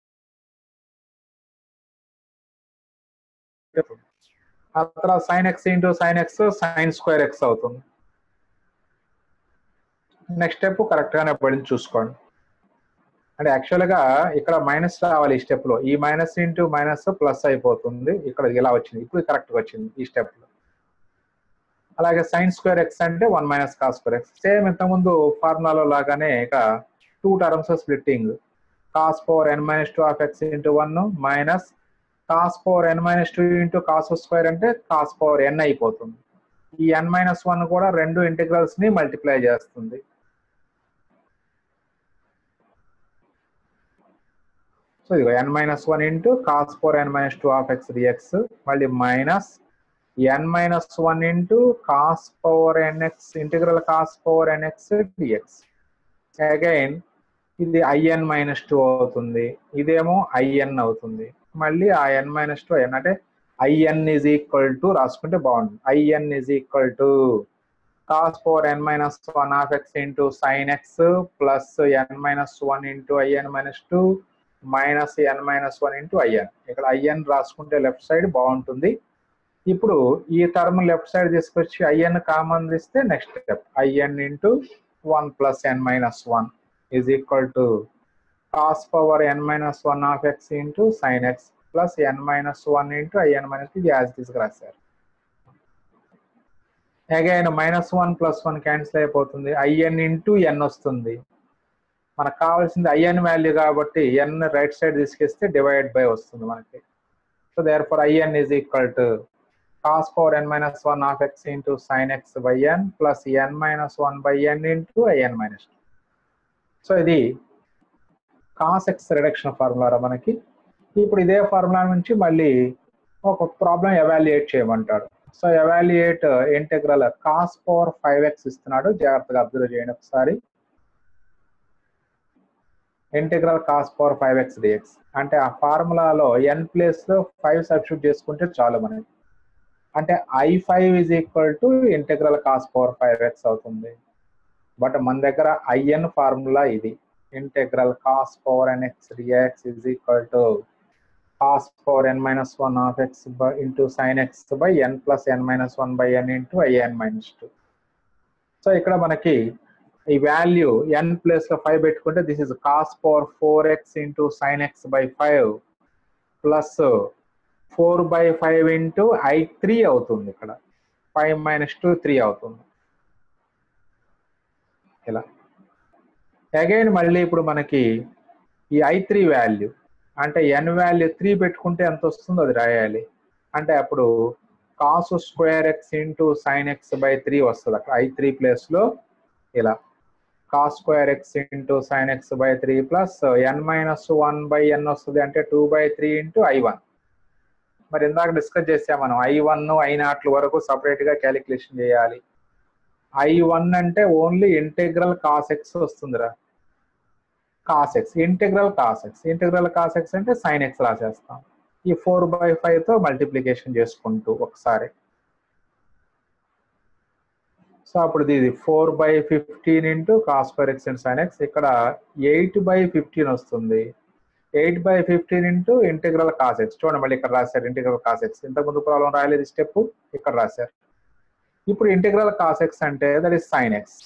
A: ఆ తర్వాత sine x into sign x sine square x అవుతుంది నెక్స్ట్ స్టెప్ కరెక్ట్ గానే పడింది చూసుకోండి అంటే యాక్చువల్ గా ఇక్కడ మైనస్ రావాలి ఈ స్టెప్ లో ఈ మైనస్ ఇంటూ మైనస్ ప్లస్ అయిపోతుంది ఇక్కడ ఇలా వచ్చింది ఇప్పుడు కరెక్ట్ గా వచ్చింది ఈ స్టెప్ లో అలాగే సైన్ స్క్వేర్ ఎక్స్ అంటే one minus cos square x same ఇంతకుముందు ఫార్ములాలో లాగానే ఇక two terms splitting cos power n minus two of x into one minus cos power n minus two into cos square అంటే కాస్ పవర్ ఎన్ అయిపోతుంది ఈ ఎన్ మైనస్ వన్ కూడా రెండు ఇంటిగ్రల్స్ ని మల్టిప్లై చేస్తుంది సో ఇదిగో n minus one into cos power n minus two of x d x మళ్ళీ minus n minus one into cos power n x integral cos power n x d x again ఇది ఐఎన్ మైనస్ టూ అవుతుంది ఇదేమో ఐఎన్ అవుతుంది మళ్ళీ ఆ ఎన్ మైనస్ టూ ఐఎన్ అంటే ఐఎన్ ఈజ్ ఈక్వల్ టు రాసుకుంటే బాగుంటుంది I n is equal to cos power n minus one of x into sign x plus n minus one into I n minus two minus n minus one into I n ఇక్కడ ఐఎన్ రాసుకుంటే లెఫ్ట్ సైడ్ బాగుంటుంది ఇప్పుడు ఈ టర్మ్ లెఫ్ట్ సైడ్ తీసుకొచ్చి ఐఎన్ కామన్ తీస్తే next step I n into one plus n minus one is equal to cos power n minus one of x into sign x plus n minus one into I n minus ఇది యాజ్ తీసుకురాశారు again minus one plus one cancel అయిపోతుంది ఐఎన్ ఇంటూ ఎన్ వస్తుంది మనకు కావాల్సింది ఐఎన్ వాల్యూ కాబట్టి ఎన్ రైట్ సైడ్ తీసుకెస్తే డివైడ్ బై వస్తుంది మనకి so therefore I n is equal to cos power n minus one of x into sign x by n plus n minus one by n into I n minus two so ఇది కాస్ ఎక్స్ రిడక్షన్ ఫార్ములా మనకి ఇప్పుడు ఇదే ఫార్ములా నుంచి మళ్ళీ ఒక ప్రాబ్లం ఎవాల్యుయేట్ చేయమంటాడు so evaluate integral cos power five x ఇస్తున్నాడు జాగ్రత్తగా అబ్జర్వ్ చేయండి ఒకసారి integral cos power five x dx అంటే ఆ ఫార్ములాలో ఎన్ ప్లేస్ లో ఫైవ్ సబ్స్టిట్యూట్ చేసుకుంటే చాలు మనకి అంటే I five is equal to integral cos power five x అవుతుంది బట్ మన దగ్గర ఐఎన్ ఫార్ములా ఇది integral cos power n x dx is equal to cos power n minus one of x by into sign x by n plus n minus one by n into I n minus two so ఇక్కడ మనకి ఈ వాల్యూ ఎన్ ప్లేస్ లో ఫైవ్ పెట్టుకుంటే this is cos power four x into sign x by five plus four by five into I three అవుతుంది ఇక్కడ ఫైవ్ మైనస్ టూ త్రీ అవుతుంది ఇలా అగైన్ మళ్ళీ ఇప్పుడు మనకి ఈ ఐ త్రీ వాల్యూ అంటే ఎన్ వాల్యూ త్రీ పెట్టుకుంటే ఎంత వస్తుందో అది రాయాలి అంటే అప్పుడు cos square x into sign x by three వస్తుంది అక్కడ ఐ త్రీ ప్లేస్ లో ఇలా cos square x into sign x by three plus n minus one by n వస్తుంది అంటే two by three into I one మరి ఇందాక డిస్కస్ చేసాం మనం ఐ వన్ ఐ నాట్ల వరకు సపరేట్ గా క్యాలిక్యులేషన్ చేయాలి ఐ వన్ అంటే ఓన్లీ ఇంటెగ్రల్ కాస్ ఎక్స్ వస్తుందిరా cos x integral cos x integral cos x అంటే సైన్ ఎక్స్ రాసేస్తాం ఈ ఫోర్ బై ఫైవ్ తో మల్టిప్లికేషన్ చేసుకుంటూ ఒకసారి సో అప్పుడు ఇది four by fifteen into cos square x and sin x ఇక్కడ ఎయిట్ బై ఫిఫ్టీన్ వస్తుంది eight by fifteen into integral cos x చూడండి మళ్ళీ ఇక్కడ రాశారు ఇంటిగ్రల్ కాస్ ఎక్స్ ఇంతకుముందు ప్రాబ్లం రాయలేదు స్టెప్ ఇక్కడ రాశారు ఇప్పుడు ఇంటిగ్రల్ కాస్ ఎక్స్ అంటే that is sin x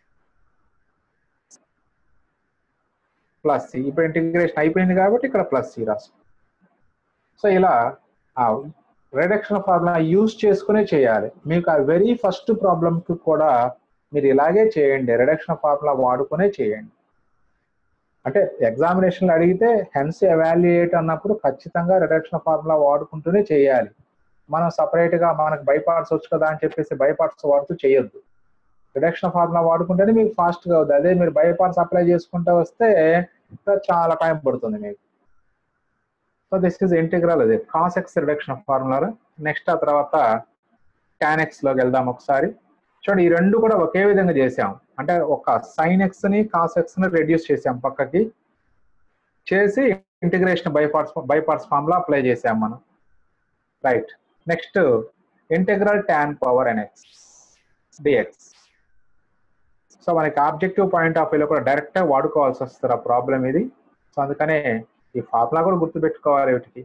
A: plus C ఇప్పుడు ఇంటిగ్రేషన్ అయిపోయింది కాబట్టి ఇక్కడ ప్లస్ సి రాసు సో ఇలా రిడక్షన్ ఫార్ములా యూజ్ చేసుకునే చేయాలి మీకు ఆ వెరీ ఫస్ట్ ప్రాబ్లంకి కూడా మీరు ఇలాగే చేయండి రిడక్షన్ ఫార్ములా వాడుకునే చేయండి అంటే ఎగ్జామినేషన్లు అడిగితే హెన్స్ ఎవాల్యుయేట్ అన్నప్పుడు ఖచ్చితంగా రిడక్షన్ ఫార్ములా వాడుకుంటూనే చేయాలి మనం సపరేట్ గా మనకు బైపార్ట్స్ వచ్చు కదా అని చెప్పేసి బైపార్ట్స్ వాడుతూ చేయొద్దు రిడక్షన్ ఫార్ములా వాడుకుంటేనే మీకు ఫాస్ట్ గా అవుతుంది అదే మీరు బైపార్ట్స్ అప్లై చేసుకుంటూ వస్తే చాలా టైం పడుతుంది మీకు సో దిస్ ఇస్ ఇంటిగ్రల్ అది cos x reduction formula next ఆ తర్వాత టాన్ ఎక్స్ లోకి వెళ్దాం ఒకసారి చూడండి ఈ రెండు కూడా ఒకే విధంగా చేసాం అంటే ఒక సైన్ ఎక్స్ ని కాస్ ఎక్స్ ని రెడ్యూస్ చేసాం పక్కకి చేసి integration by parts by parts formula apply చేసాం మనం right next integral tan power n x dx so మనకి ఆబ్జెక్టివ్ పాయింట్ ఆఫ్ వ్యూలో కూడా డైరెక్ట్గా వాడుకోవాల్సి వస్తుంది ఆ ప్రాబ్లం ఇది సో అందుకనే ఈ ఫార్ములా కూడా గుర్తుపెట్టుకోవాలి వీటికి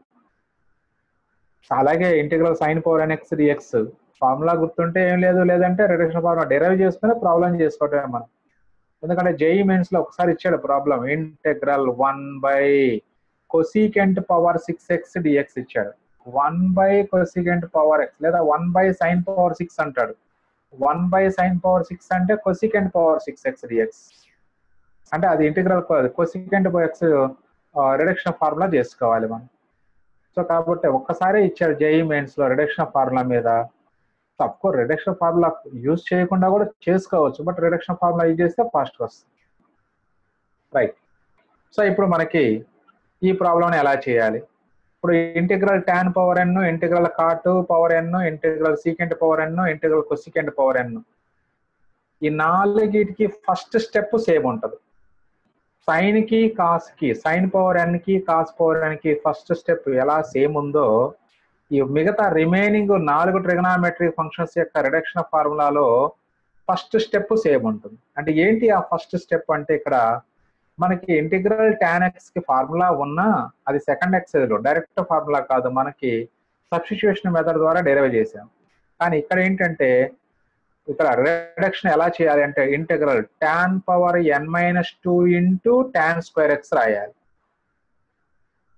A: అలాగే integral sign power n x dx formula గుర్తుంటే ఏం లేదు లేదంటే రిడక్షన్ ఫార్ములా డెరైవ్ చేసుకుని ప్రాబ్లం చేసుకోవటమే మనం ఎందుకంటే జేఈ మెయిన్స్ లో ఒకసారి ఇచ్చాడు problem integral one by cosecant power six x dx ఇచ్చాడు one by cosecant power x లేదా one by sin power six అంటాడు one by sin power six అంటే cosecant power six x dx అంటే అది integral cosecant x reduction formula చేసుకోవాలి మనం సో కాబట్టి ఒక్కసారి ఇచ్చాడు జేఈ మెయిన్స్ లో రిడక్షన్ ఫార్ములా మీద తక్కువ రిడక్షన్ ఫార్ములా యూజ్ చేయకుండా కూడా చేసుకోవచ్చు బట్ రిడక్షన్ ఫార్ములా యూజ్ చేస్తే ఫాస్ట్గా వస్తుంది రైట్ సో ఇప్పుడు మనకి ఈ ప్రాబ్లమ్ని ఎలా చేయాలి ఇప్పుడు integral tan power n integral cot power n integral secant power n integral cosecant power n ఈ నాలుగిటికి ఫస్ట్ స్టెప్ సేమ్ ఉంటుంది సైన్ కి కాస్ కి సైన్ పవర్ ఎన్ కి కాస్ పవర్ ఎన్ కి ఫస్ట్ స్టెప్ ఎలా సేమ్ ఉందో ఈ మిగతా రిమైనింగ్ నాలుగు ట్రిగనామెట్రిక్ ఫంక్షన్స్ యొక్క రిడక్షన్ ఫార్ములాలో ఫస్ట్ స్టెప్ సేమ్ ఉంటుంది అంటే ఏంటి ఆ ఫస్ట్ స్టెప్ అంటే ఇక్కడ మనకి ఇంటిగ్రల్ టాన్ ఎక్స్ కి ఫార్ములా ఉన్నా అది సెకండ్ ఎక్సైజ్ లో డైరెక్ట్ ఫార్ములా కాదు మనకి సబ్స్టిట్యూషన్ మెథడ్ ద్వారా డెరైవ్ చేసాం కానీ ఇక్కడ ఏంటంటే ఇక్కడ రిడక్షన్ ఎలా చేయాలి అంటే integral tan power n minus two into tan square x రాయాలి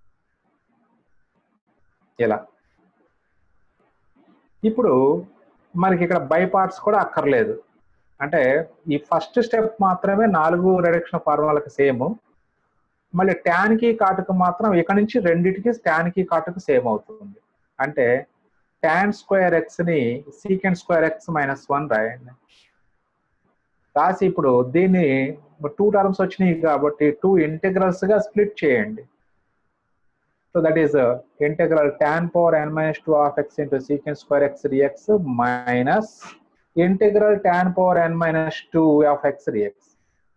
A: ఇలా ఇప్పుడు మనకి ఇక్కడ బై పార్ట్స్ కూడా అక్కర్లేదు అంటే ఈ ఫస్ట్ స్టెప్ మాత్రమే నాలుగు రిడక్షన్ ఫార్ములాకి సేమ్ మళ్ళీ ట్యాన్ కి కాటుకు మాత్రం ఇక్కడ నుంచి రెండిటికి ట్యాన్ కి కాటుకు సేమ్ అవుతుంది అంటే ట్యాన్ స్క్వేర్ ఎక్స్ ని secant square x minus one రాయండి రాసి ఇప్పుడు దీన్ని టూ టర్మ్స్ వచ్చినాయి కాబట్టి టూ ఇంటిగ్రల్స్ గా స్ప్లిట్ చేయండి so that is integral tan power n minus two of x into secant square x dx minus integral tan power n minus two of x dx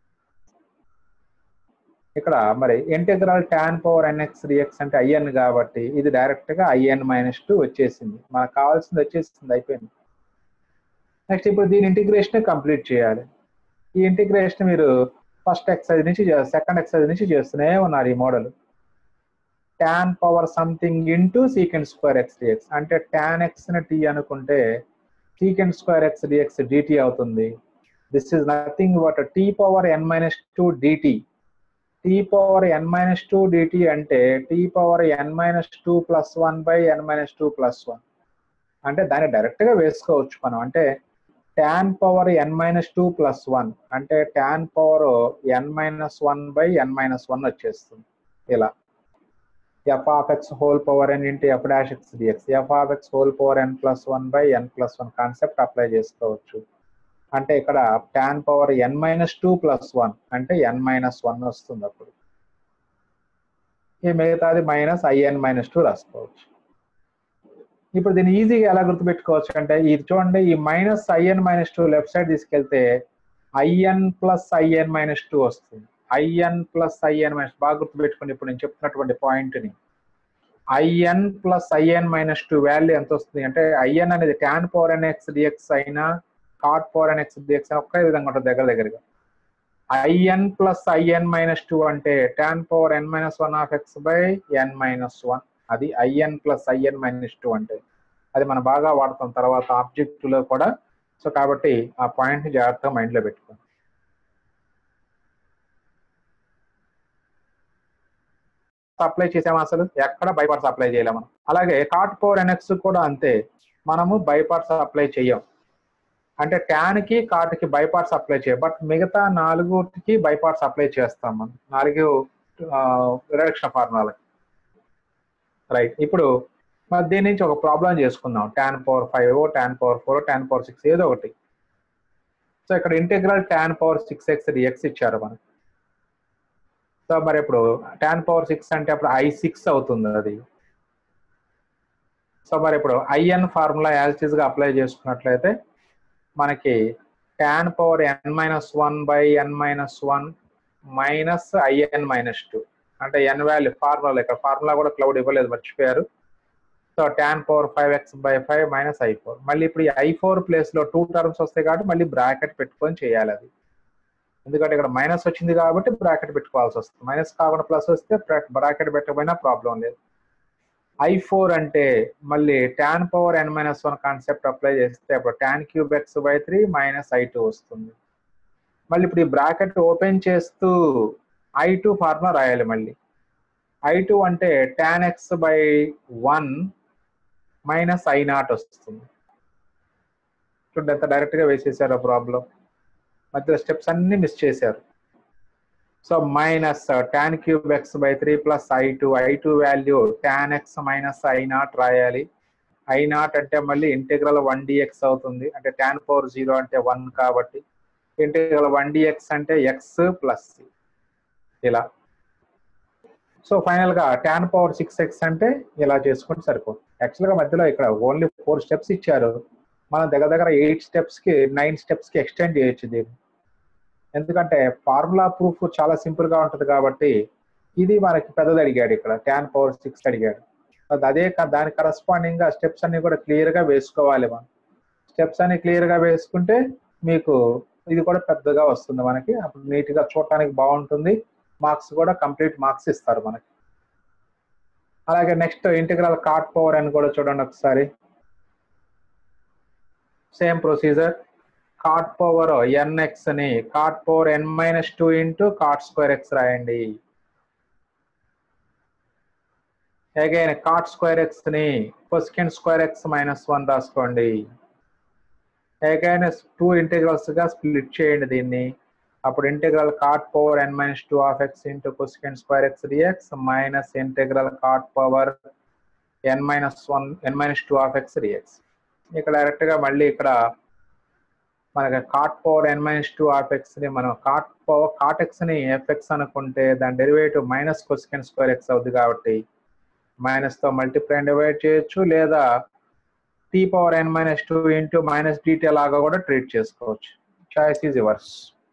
A: ఇక్కడ మరి integral tan power n x dx అంటే ఐఎన్ కాబట్టి ఇది డైరెక్ట్ గా ఐఎన్ మైనస్ టూ వచ్చేసింది మనకు కావాల్సింది వచ్చేసింది అయిపోయింది నెక్స్ట్ ఇప్పుడు దీని ఇంటిగ్రేషన్ కంప్లీట్ చేయాలి ఈ ఇంటిగ్రేషన్ మీరు ఫస్ట్ ఎక్సైజ్ నుంచి సెకండ్ ఎక్సైజ్ నుంచి చేస్తూనే ఉన్నారు ఈ model tan power something into secant square x dx అంటే ట్యాన్ ఎక్స్ ని టీ అనుకుంటే secant square x dx dt అవుతుంది this is nothing but t power n minus two dt t power n minus two dt అంటే t power n minus two plus one by n minus two plus one అంటే దాన్ని డైరెక్ట్ గా వేసుకోవచ్చు మనం అంటే tan power n minus two plus one అంటే tan power n minus one by n minus one వచ్చేస్తుంది ఇలా f of x whole power n into f dash x dx f of x whole power n plus one by n plus one concept apply చేసుకోవచ్చు అంటే ఇక్కడ tan power n minus two plus one అంటే ఎన్ మైనస్ వన్ వస్తుంది అప్పుడు ఈ మిగతాది మైనస్ ఐఎన్ మైనస్ టూ రాసుకోవచ్చు ఇప్పుడు దీన్ని ఈజీగా ఎలా గుర్తుపెట్టుకోవచ్చు అంటే ఇది చూడండి ఈ minus I n minus two left side తీసుకెళ్తే I n plus I n minus two వస్తుంది ఐఎన్ ప్లస్ ఐఎన్ మైనస్ బాగా గుర్తుపెట్టుకోండి ఇప్పుడు నేను చెప్తున్నటువంటి పాయింట్ని I n plus I n minus two value ఎంత వస్తుంది అంటే ఐఎన్ అనేది tan power n x dx అయినా cot power n x dx ఒకే విధంగా ఉంటుంది దగ్గర దగ్గరగా I n plus I n minus two అంటే tan power n minus one of x by n minus one అది I n plus I n minus two అంటే అది మనం బాగా వాడతాం తర్వాత ఆబ్జెక్ట్ లో కూడా సో కాబట్టి ఆ పాయింట్ ని జాగ్రత్తగా మైండ్ లో పెట్టుకోండి అప్లై చేసాము అసలు ఎక్కడ బైపార్ట్స్ అప్లై చేయలేము మనం అలాగే కాట్ పవర్ ఎన్ఎక్స్ కూడా అంతే మనము బైపార్ట్స్ అప్లై చేయం అంటే ట్యాన్ కి కాట్ కి బైపార్ట్స్ అప్లై చేయం బట్ మిగతా నాలుగుకి బైపార్ట్స్ అప్లై చేస్తాం మనం నాలుగు రిడక్షన్ ఫార్ములాలకి రైట్ ఇప్పుడు మరి దీని నుంచి ఒక ప్రాబ్లం చేసుకుందాం tan power five tan power four tan power six ఏదో ఒకటి సో ఇక్కడ integral tan power six x x ఇచ్చారు మనకి సో మరి ఇప్పుడు ట్యాన్ పవర్ సిక్స్ అంటే అప్పుడు ఐ సిక్స్ అవుతుంది అది సో మరి ఇప్పుడు ఐఎన్ ఫార్ములా యాజిటీస్ గా అప్లై చేసుకున్నట్లయితే మనకి tan power n minus one by n minus one minus I n minus two అంటే ఎన్ వాల్యూ ఫార్ములా ఇక్కడ ఫార్ములా కూడా క్లౌడ్ ఇవ్వలేదు మర్చిపోయారు so tan power five x by five minus I four మళ్ళీ ఇప్పుడు ఈ ఐ ఫోర్ ప్లేస్ లో టూ టర్మ్స్ వస్తాయి కాబట్టి మళ్ళీ బ్రాకెట్ పెట్టుకొని చేయాలి అది ఎందుకంటే ఇక్కడ మైనస్ వచ్చింది కాబట్టి బ్రాకెట్ పెట్టుకోవాల్సి వస్తుంది మైనస్ కాకుండా ప్లస్ వస్తే బ్రాకెట్ పెట్టకపోయినా ప్రాబ్లం లేదు ఐ ఫోర్ అంటే మళ్ళీ tan power n minus one concept apply చేస్తే అప్పుడు tan cube x by three minus I two వస్తుంది మళ్ళీ ఇప్పుడు ఈ బ్రాకెట్ ఓపెన్ చేస్తూ ఐ టూ ఫార్ములా రాయాలి మళ్ళీ ఐ టూ అంటే tan x by one minus I not వస్తుంది చూడండి ఎంత డైరెక్ట్ గా వేసేసారు ఆ ప్రాబ్లం మధ్యలో స్టెప్స్ అన్ని మిస్ చేశారు so minus tan cube x by three plus I two I two value tan x minus I nought రాయాలి ఐ నాట్ అంటే మళ్ళీ ఇంటిగ్రల్ వన్ డిఎక్స్ అవుతుంది అంటే టాన్ పవర్ జీరో అంటే వన్ కాబట్టి ఇంటిగ్రల్ వన్ డిఎక్స్ అంటే ఎక్స్ ప్లస్ ఇలా సో ఫైనల్ గా టాన్ పవర్ సిక్స్ ఎక్స్ అంటే ఇలా చేసుకుంటే సరిపోతుంది యాక్చువల్ గా మధ్యలో ఇక్కడ ఓన్లీ ఫోర్ స్టెప్స్ ఇచ్చారు మనం దగ్గర దగ్గర ఎయిట్ స్టెప్స్ కి నైన్ స్టెప్స్ కి ఎక్స్టెండ్ చేయొచ్చు దీన్ని ఎందుకంటే ఫార్ములా ప్రూఫ్ చాలా సింపుల్ గా ఉంటది కాబట్టి ఇది మనకి పెద్దది అడిగాడు ఇక్కడ ట్యాన్ పవర్ సిక్స్ అడిగాడు అదే దాని కరస్పాండింగ్ గా స్టెప్స్ అన్ని కూడా క్లియర్ గా వేసుకోవాలి మనం స్టెప్స్ అన్ని క్లియర్ గా వేసుకుంటే మీకు ఇది కూడా పెద్దగా వస్తుంది మనకి అప్పుడు నీట్ గా చూడటానికి బాగుంటుంది మార్క్స్ కూడా కంప్లీట్ మార్క్స్ ఇస్తారు మనకి అలాగే నెక్స్ట్ ఇంటిగ్రల్ కాట్ పవర్ అని కూడా చూడండి ఒకసారి same procedure cot power n x ని cot power n minus two into cot square x రాయండి అగైన్ కాట్ స్క్వేర్ ఎక్స్ ని cosecant square x minus one రాసుకోండి అగైన్ టూ ఇంటిగ్రల్స్ గా స్ప్లిట్ చేయండి దీన్ని అప్పుడు integral cot power n minus two of x into cosecant square x dx minus integral cot power n minus one n minus two of x dx ఇక్కడ డైరెక్ట్ గా మళ్ళీ ఇక్కడ మనకి cot power n minus two of x ని మనం కాట్ పవర్ కాట్ ఎక్స్ ని ఎఫ్ఎక్స్ అనుకుంటే దాని derivative minus cosecant square x అవుతుంది కాబట్టి మైనస్ తో మల్టిప్లై డివైడ్ చేయొచ్చు లేదా t power n minus two into minus dt లాగా కూడా ట్రీట్ చేసుకోవచ్చు చాయిస్ ఈజ్ యువర్స్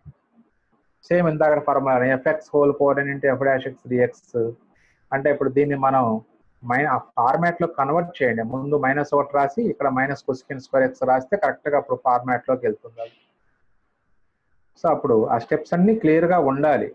A: సేమ్ ఇందాక formula f x whole power n into f dash x dx అంటే ఇప్పుడు దీన్ని మనం మైన ఫార్మాట్ లో కన్వర్ట్ చేయండి ముందు మైనస్ ఒకటి రాసి ఇక్కడ మైనస్ కొసికెన్ స్క్వేర్ ఎక్స్ రాస్తే కరెక్ట్ గా అప్పుడు ఫార్మాట్ లోకి వెళ్తుంది అది సో అప్పుడు ఆ స్టెప్స్ అన్ని క్లియర్ గా ఉండాలి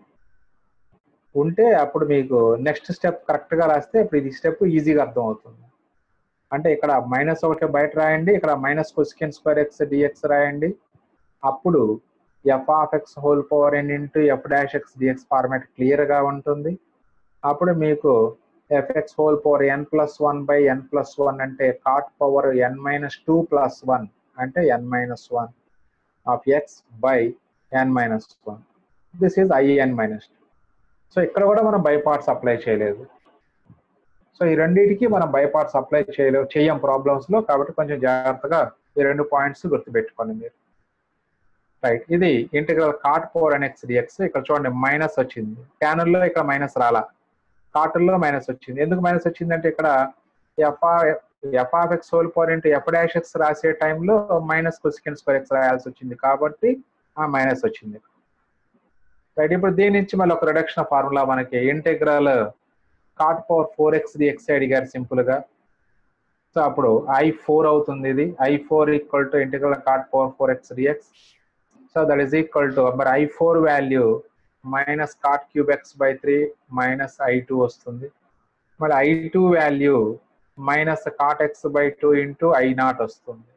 A: ఉంటే అప్పుడు మీకు నెక్స్ట్ స్టెప్ కరెక్ట్ గా రాస్తే ఇప్పుడు ఇది స్టెప్ ఈజీగా అర్థం అవుతుంది అంటే ఇక్కడ మైనస్ ఒకటి బయట రాయండి ఇక్కడ minus cosecant square x dx రాయండి అప్పుడు f of x whole power n into f dash x dx format clear గా ఉంటుంది అప్పుడు మీకు f x whole power n plus one by n plus one అంటే cot power n minus two plus one అంటే n minus one of x by n minus one this is I n minus two so ఇక్కడ కూడా మనం బై పార్ట్స్ అప్లై చేయలేదు సో ఈ రెండింటికి మనం బై పార్ట్స్ అప్లై చేయలేవు చెయ్యం ప్రాబ్లమ్స్ లో కాబట్టి కొంచెం జాగ్రత్తగా ఈ రెండు పాయింట్స్ గుర్తుపెట్టుకోండి మీరు రైట్ ఇది integral cot power n x dx ఇక్కడ చూడండి మైనస్ వచ్చింది క్యానల్లో ఇక్కడ మైనస్ రాలా కాటన్లో మైనస్ వచ్చింది ఎందుకు మైనస్ వచ్చిందంటే ఇక్కడ f r f of x whole power into f dash x రాసే టైంలో మైనస్ కొసికెన్ స్క్వేర్ ఎక్స్ రాయాల్సి వచ్చింది కాబట్టి ఆ మైనస్ వచ్చింది రైట్ ఇప్పుడు దీని నుంచి మళ్ళీ ఒక రిడక్షన్ ఫార్ములా మనకి integral cot power four x dx అడిగారు సింపుల్ గా సో అప్పుడు ఐ ఫోర్ అవుతుంది ఇది I four equal to integral cot power four x dx so that is equal to మరి I four value minus cot cube x by three minus I two వస్తుంది మళ్ళీ I two value minus cot x by two into I not వస్తుంది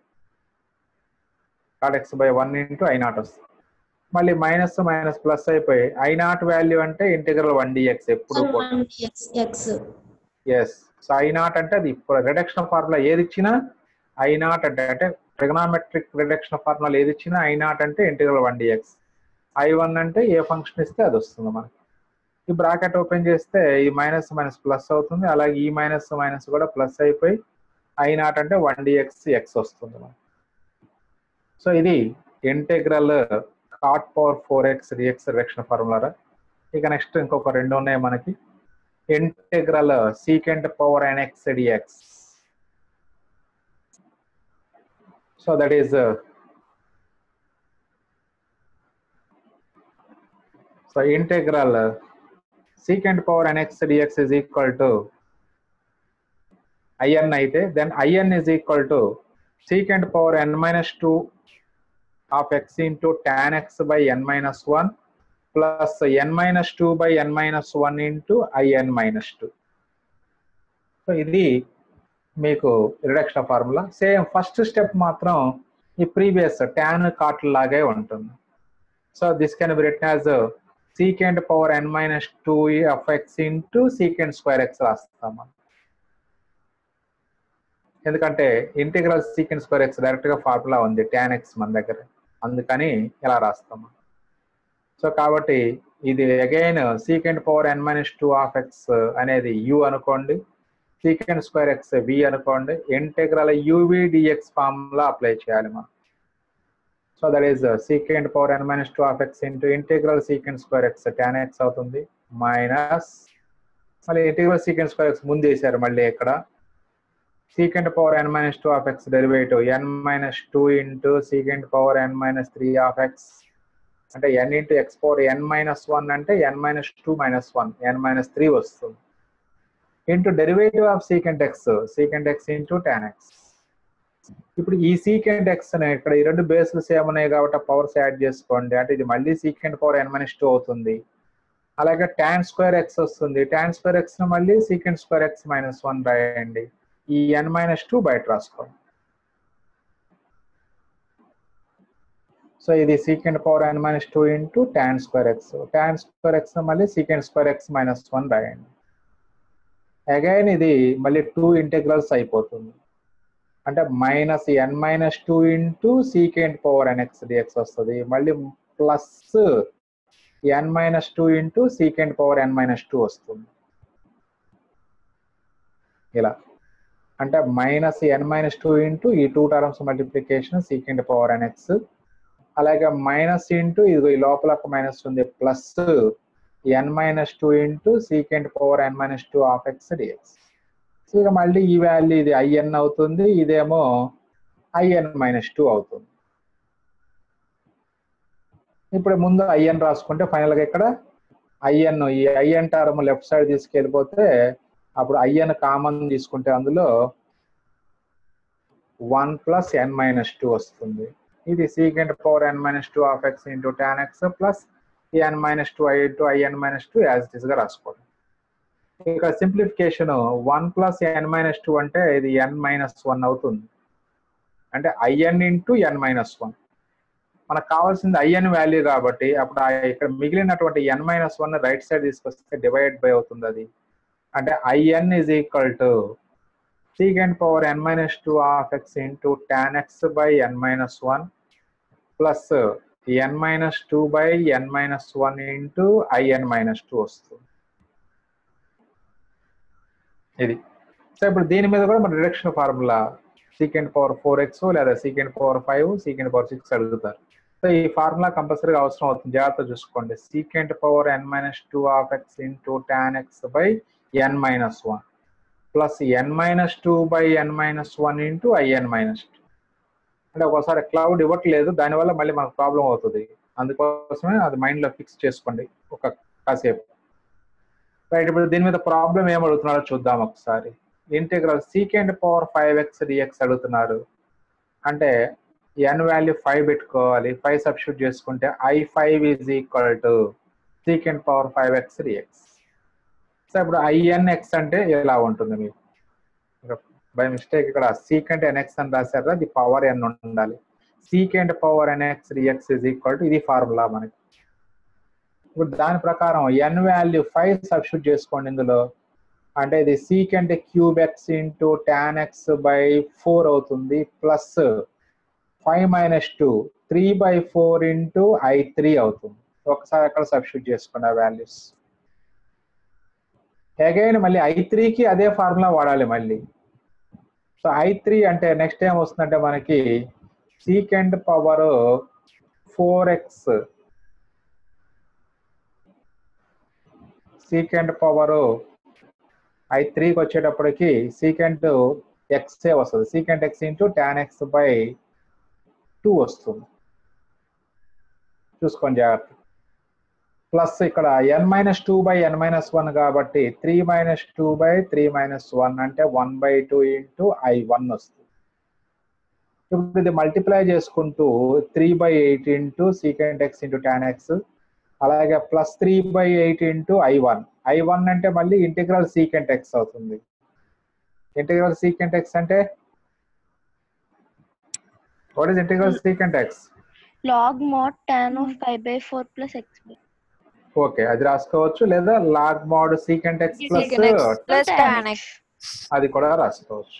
A: cot x by one into I not వస్తుంది మళ్ళీ మైనస్ మైనస్ ప్లస్ అయిపోయి ఐ నాట్ వాల్యూ అంటే ఇంటిగ్రల్ వన్ డిఎక్స్ ఎప్పుడు
B: x
A: s so I not అంటే అది ఇప్పుడు రిడక్షన్ ఫార్ములా ఏది ఇచ్చినా ఐ నాట్ అంటే అంటే ట్రిగనామెట్రిక్ రిడక్షన్ ఫార్ములా ఏది ఇచ్చినా ఐ నాట్ అంటే integral one dx I one అంటే ఏ ఫంక్షన్ ఇస్తే అది వస్తుంది మనకి ఈ బ్రాకెట్ ఓపెన్ చేస్తే ఈ మైనస్ మైనస్ ప్లస్ అవుతుంది అలాగే ఈ మైనస్ మైనస్ కూడా ప్లస్ అయిపోయి ఐ నాట్ అంటే వన్ డిఎక్స్ ఎక్స్ వస్తుంది మనకి సో ఇది integral cot power four x dx reduction formula ఇక నెక్స్ట్ ఇంకొక రెండు ఉన్నాయి మనకి integral secant power n x dx so that is so integral secant power nx dx is equal to in అయితే then in is equal to secant power n minus 2 of x into tan x by n minus 1 plus n minus 2 by n minus 1 into in minus 2 so ఇది మీకు reduction formula same first step మాత్రం ఈ ప్రీవియస్ ట్యాన్ కాట్ లాగే ఉంటుంది so this can be written as secant power n minus two of x into secant square x రాస్తాం మనం ఎందుకంటే integral secant square x direct గా ఫార్ములా ఉంది ట్యాన్ ఎక్స్ మన దగ్గర అందుకని ఇలా రాస్తాం సో కాబట్టి ఇది again secant power n minus two of x అనేది యు అనుకోండి సీకెంట్ స్క్వేర్ ఎక్స్ వి అనుకోండి integral UV dx formula apply చేయాలి మనం so that is secant power n minus two of x into integral secant square x tan x అవుతుంది మైనస్ మళ్ళీ ఇంటిగ్రల్ సీకెంట్ స్క్వేర్ ఎక్స్ ముందు వేసారు మళ్ళీ ఇక్కడ secant power n minus two of x derivative n minus two into secant power n minus three of x అంటే n into x power n minus one అంటే n minus two minus one n minus three వస్తుంది into derivative of secant x secant x into tan x ఇప్పుడు ఈ సీకెంట్ ఎక్స్ ఇక్కడ ఈ రెండు బేస్లు సేమ్ ఉన్నాయి కాబట్టి పవర్స్ యాడ్ చేసుకోండి అంటే ఇది మళ్ళీ secant power n minus two అవుతుంది అలాగే ట్యాన్ స్క్వేర్ ఎక్స్ వస్తుంది ట్యాన్ స్క్వేర్ ఎక్స్ మళ్ళీ secant square x minus one రాయండి ఈ ఎన్ మైనస్ టూ బయట రాసుకోండి సో ఇది secant power n minus two into tan square x tan square x మళ్ళీ secant square x minus one రాయండి అగైన్ ఇది మళ్ళీ టూ ఇంటెగ్రల్స్ అయిపోతుంది అంటే minus n minus two into secant power n x dx వస్తుంది మళ్ళీ plus n minus two into secant power n minus two వస్తుంది ఇలా అంటే minus n minus two into ఈ two terms multiplication secant power n x అలాగే మైనస్ ఇంటూ ఇదిగో ఈ లోపల ఒక మైనస్ ఉంది plus n minus two into secant power n minus two of x dx so ఇక మళ్ళీ ఈ వాల్యూ ఇది ఐఎన్ అవుతుంది ఇదేమో ఐఎన్ మైనస్ టూ అవుతుంది ఇప్పుడు ముందు ఐఎన్ రాసుకుంటే ఫైనల్గా ఇక్కడ ఐఎన్ ఈ ఐఎన్ టర్మ్ లెఫ్ట్ సైడ్ తీసుకెళ్ళిపోతే అప్పుడు ఐఎన్ కామన్ తీసుకుంటే అందులో one plus n minus two వస్తుంది ఇది secant power n minus two of x into tan x plus n minus two I into I n minus two as it గా రాసుకోవడం ఇక్కడ simplification one plus n minus two అంటే ఇది ఎన్ మైనస్ వన్ అవుతుంది అంటే I n into n minus one మనకు కావాల్సింది ఐఎన్ వాల్యూ కాబట్టి అప్పుడు ఆ ఇక్కడ మిగిలినటువంటి n minus one right side తీసుకొస్తే డివైడ్ బై అవుతుంది అది అంటే I n is equal to secant power n minus 2 of x into tan x by n minus 1 plus uh, n minus 2 by n minus 1 into in minus 2 వస్తుంది ఇది సో ఇప్పుడు దీని మీద కూడా మన reduction formula secant power four x లేదా secant power five secant power six అడుగుతారు సో ఈ ఫార్ములా కంపల్సరీగా అవసరం అవుతుంది జాగ్రత్త చూసుకోండి secant power n minus two of x into tan x by n minus one plus n minus two by n minus one into I n minus two అంటే ఒకసారి క్లౌడ్ ఇవ్వట్లేదు దానివల్ల మళ్ళీ మనకు ప్రాబ్లం అవుతుంది అందుకోసమే అది మైండ్లో ఫిక్స్ చేసుకోండి ఒక కాసేపు రైట్ ఇప్పుడు దీని మీద ప్రాబ్లం ఏం అడుగుతున్నారో చూద్దాం ఒకసారి integral secant power five x dx అడుగుతున్నారు అంటే ఎన్ వాల్యూ ఫైవ్ పెట్టుకోవాలి ఫైవ్ సబ్స్టిట్యూట్ చేసుకుంటే I five is equal to secant power five x dx so ఇప్పుడు ఐఎన్ఎక్స్ అంటే ఎలా ఉంటుంది మీకు బై మిస్టేక్ ఇక్కడ సీకెంట్ ఎన్ఎక్స్ అని రాశారు అది పవర్ ఎన్ ఉండాలి secant power n x dx is equal to ఇది ఫార్ములా మనకి ఇప్పుడు దాని ప్రకారం ఎన్ వాల్యూ ఫైవ్ సబ్స్టిట్యూట్ చేసుకోండి ఇందులో అంటే ఇది secant cube x into tan x by four అవుతుంది plus five minus two three by four into I three అవుతుంది ఒకసారి అక్కడ సబ్స్టిట్యూట్ చేసుకోండి ఆ వాల్యూస్ అగైన్ మళ్ళీ ఐ త్రీకి అదే ఫార్ములా వాడాలి మళ్ళీ సో ఐ త్రీ అంటే నెక్స్ట్ ఏం వస్తుందంటే మనకి secant power four x secant power I త్రీకి వచ్చేటప్పటికి సీకెంట్ ఎక్సే వస్తుంది secant x into tan x by two వస్తుంది చూసుకోండి జాగ్రత్త ప్లస్ ఇక్కడ n minus two by n minus one కాబట్టి three minus two by three minus one అంటే one by two into I one వస్తుంది ఇప్పుడు ఇది మల్టిప్లై చేసుకుంటూ three by eight into secant x into tan x అలాగే plus three by eight into I one I one అంటే మళ్ళీ ఇంటిగ్రల్ సీకెంట్ ఎక్స్ అవుతుంది ఇంటిగ్రల్ సీకెంట్ ఎక్స్ అంటే what is integral secant x
B: log mod tan of pi by 4 plus x by
A: okay అది రాసుకోవచ్చు లేదా log mod secant x plus
C: Secant x plus tan x.
A: అది కూడా రాసుకోవచ్చు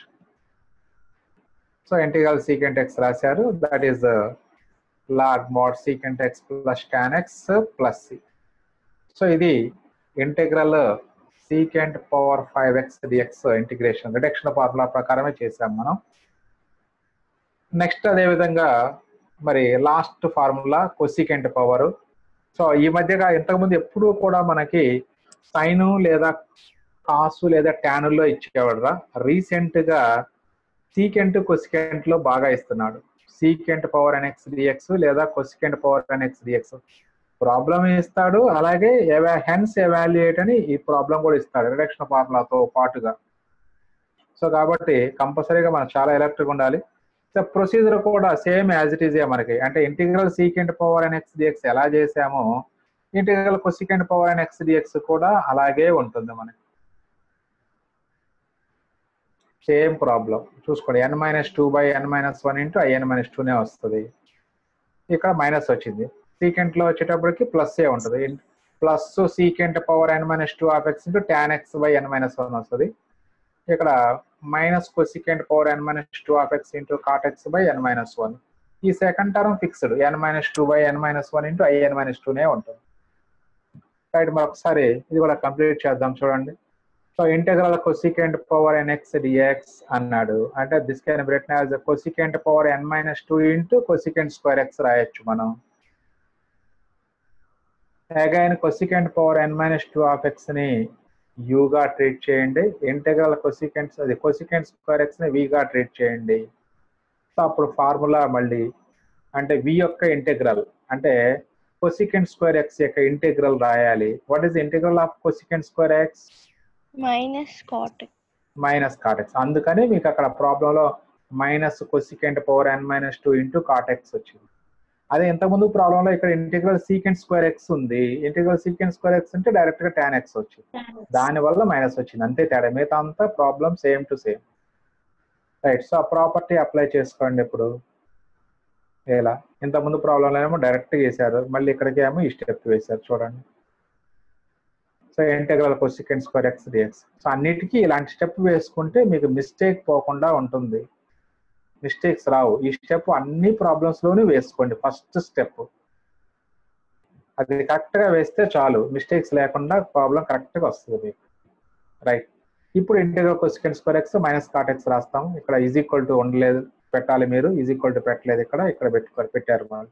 A: సో ఇంటిగ్రల్ సీకెంట్ ఎక్స్ రాశారు that is log mod secant x plus tan x plus C so ఇది integral secant power five x dx integration reduction formula ప్రకారమే చేసాం మనం నెక్స్ట్ అదే విధంగా మరి last formula cosecant power so ఈ మధ్యగా ఇంతకుముందు ఎప్పుడూ కూడా మనకి సైను లేదా కాసు లేదా ట్యానుల్లో ఇచ్చేవాడురా రీసెంట్ గా సీకెంట్ కొసికెంట్ లో బాగా ఇస్తున్నాడు సీకెంట్ పవర్ ఎన్ఎక్స్ డిఎక్స్ లేదా cosecant power n x dx problem ఇస్తాడు అలాగే హెన్స్ ఎవాల్యుయేట్ అని ఈ ప్రాబ్లం కూడా ఇస్తాడు రిడక్షన్ ఫార్ములాతో పాటుగా సో కాబట్టి కంపల్సరీగా మనం చాలా ఎలక్ట్రిక్ ఉండాలి సో ప్రొసీజర్ కూడా సేమ్ యాజ్ ఇట్ ఈజ్ మనకి అంటే integral secant power and x dx ఎలా చేసామో integral cosecant power and x dx కూడా అలాగే ఉంటుంది మనకి సేమ్ ప్రాబ్లం చూసుకోండి n minus two by n minus one into I n minus టూనే వస్తుంది ఇక్కడ మైనస్ వచ్చింది సీకెంట్ లో వచ్చేటప్పటికి ప్లస్ ఏ ఉంటుంది plus secant power n minus two of x into tan x by n minus one వస్తుంది ఇక్కడ minus cosecant power n minus two of x into cot x by n minus one ఈ second term fixed n minus two by n minus one into I n minus టూనే ఉంటుంది రైట్ మరి ఒకసారి ఇది కూడా కంప్లీట్ చేద్దాం చూడండి so integral cosecant power n x dx అన్నాడు అంటే this can return as cosecant power n minus two into cosecant square x రాయొచ్చు మనం again cosecant power n minus two of x ని యూగా ట్రీట్ చేయండి ఇంటెగ్రల్ కొసికెంట్స్ అది కొసికెంట్ స్క్వేర్ ఎక్స్ ని విగా ట్రీట్ చేయండి సో అప్పుడు ఫార్ములా మళ్ళీ అంటే వి యొక్క ఇంటెగ్రల్ అంటే కొసికెంట్ స్క్వేర్ ఎక్స్ యొక్క ఇంటెగ్రల్ రాయాలి what is integral of cosecant square x
B: minus cot
A: minus cot x అందుకని మీకు అక్కడ ప్రాబ్లంలో minus cosecant power n minus two into cot x వచ్చింది అదే ఇంతకుముందు ప్రాబ్లంలో ఇక్కడ ఇంటిగ్రల్ సీకెంట్ స్క్వేర్ ఎక్స్ ఉంది ఇంటిగ్రల్ సీకెంట్ స్క్వేర్ ఎక్స్ అంటే డైరెక్ట్ గా టాన్ ఎక్స్ వచ్చింది దాని వల్ల మైనస్ వచ్చింది అంతే తేడా మిగతా అంతా problem same to same right so ఆ ప్రాపర్టీ అప్లై చేసుకోండి ఇప్పుడు ఎలా ఇంతకుముందు ప్రాబ్లంలో ఏమో డైరెక్ట్ వేసారు మళ్ళీ ఇక్కడికి ఏమో ఈ స్టెప్ వేశారు చూడండి so integral cosecant square x dx so అన్నిటికీ ఇలాంటి స్టెప్ వేసుకుంటే మీకు మిస్టేక్ పోకుండా ఉంటుంది మిస్టేక్స్ రావు ఈ స్టెప్ అన్ని ప్రాబ్లమ్స్ లోనే వేసుకోండి ఫస్ట్ స్టెప్ అది కరెక్ట్ గా వేస్తే చాలు మిస్టేక్స్ లేకుండా ప్రాబ్లం కరెక్ట్ గా వస్తుంది మీకు రైట్ ఇప్పుడు integral cosecant square x minus cot x రాస్తాం ఇక్కడ ఈజ్ ఈక్వల్ టు ఉండలేదు పెట్టాలి మీరు ఈజ్ ఈక్వల్ టు పెట్టలేదు ఇక్కడ ఇక్కడ పెట్టుకో పెట్టారు వాళ్ళు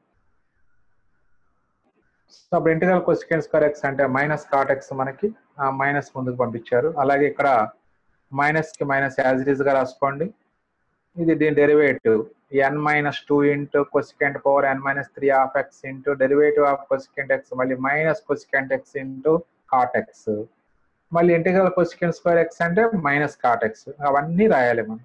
A: సో అప్పుడు ఇంటిగ్రల్ కొసికెంట్ స్క్వేర్ ఎక్స్ అంటే మైనస్ కాట్ ఎక్స్ మనకి మైనస్ ముందుకు పంపించారు అలాగే ఇక్కడ మైనస్ కి మైనస్ యాజ్ ఇట్ ఈస్ గా రాసుకోండి ఇది దీని derivative n minus two into cosecant power n minus three of x into derivative of cosecant x మళ్ళీ minus cosecant x into cot x మళ్ళీ ఇంటిగ్రల్ కొసికెంట్ స్క్వేర్ ఎక్స్ అంటే మైనస్ కాట్ ఎక్స్ అవన్నీ రాయాలి మనం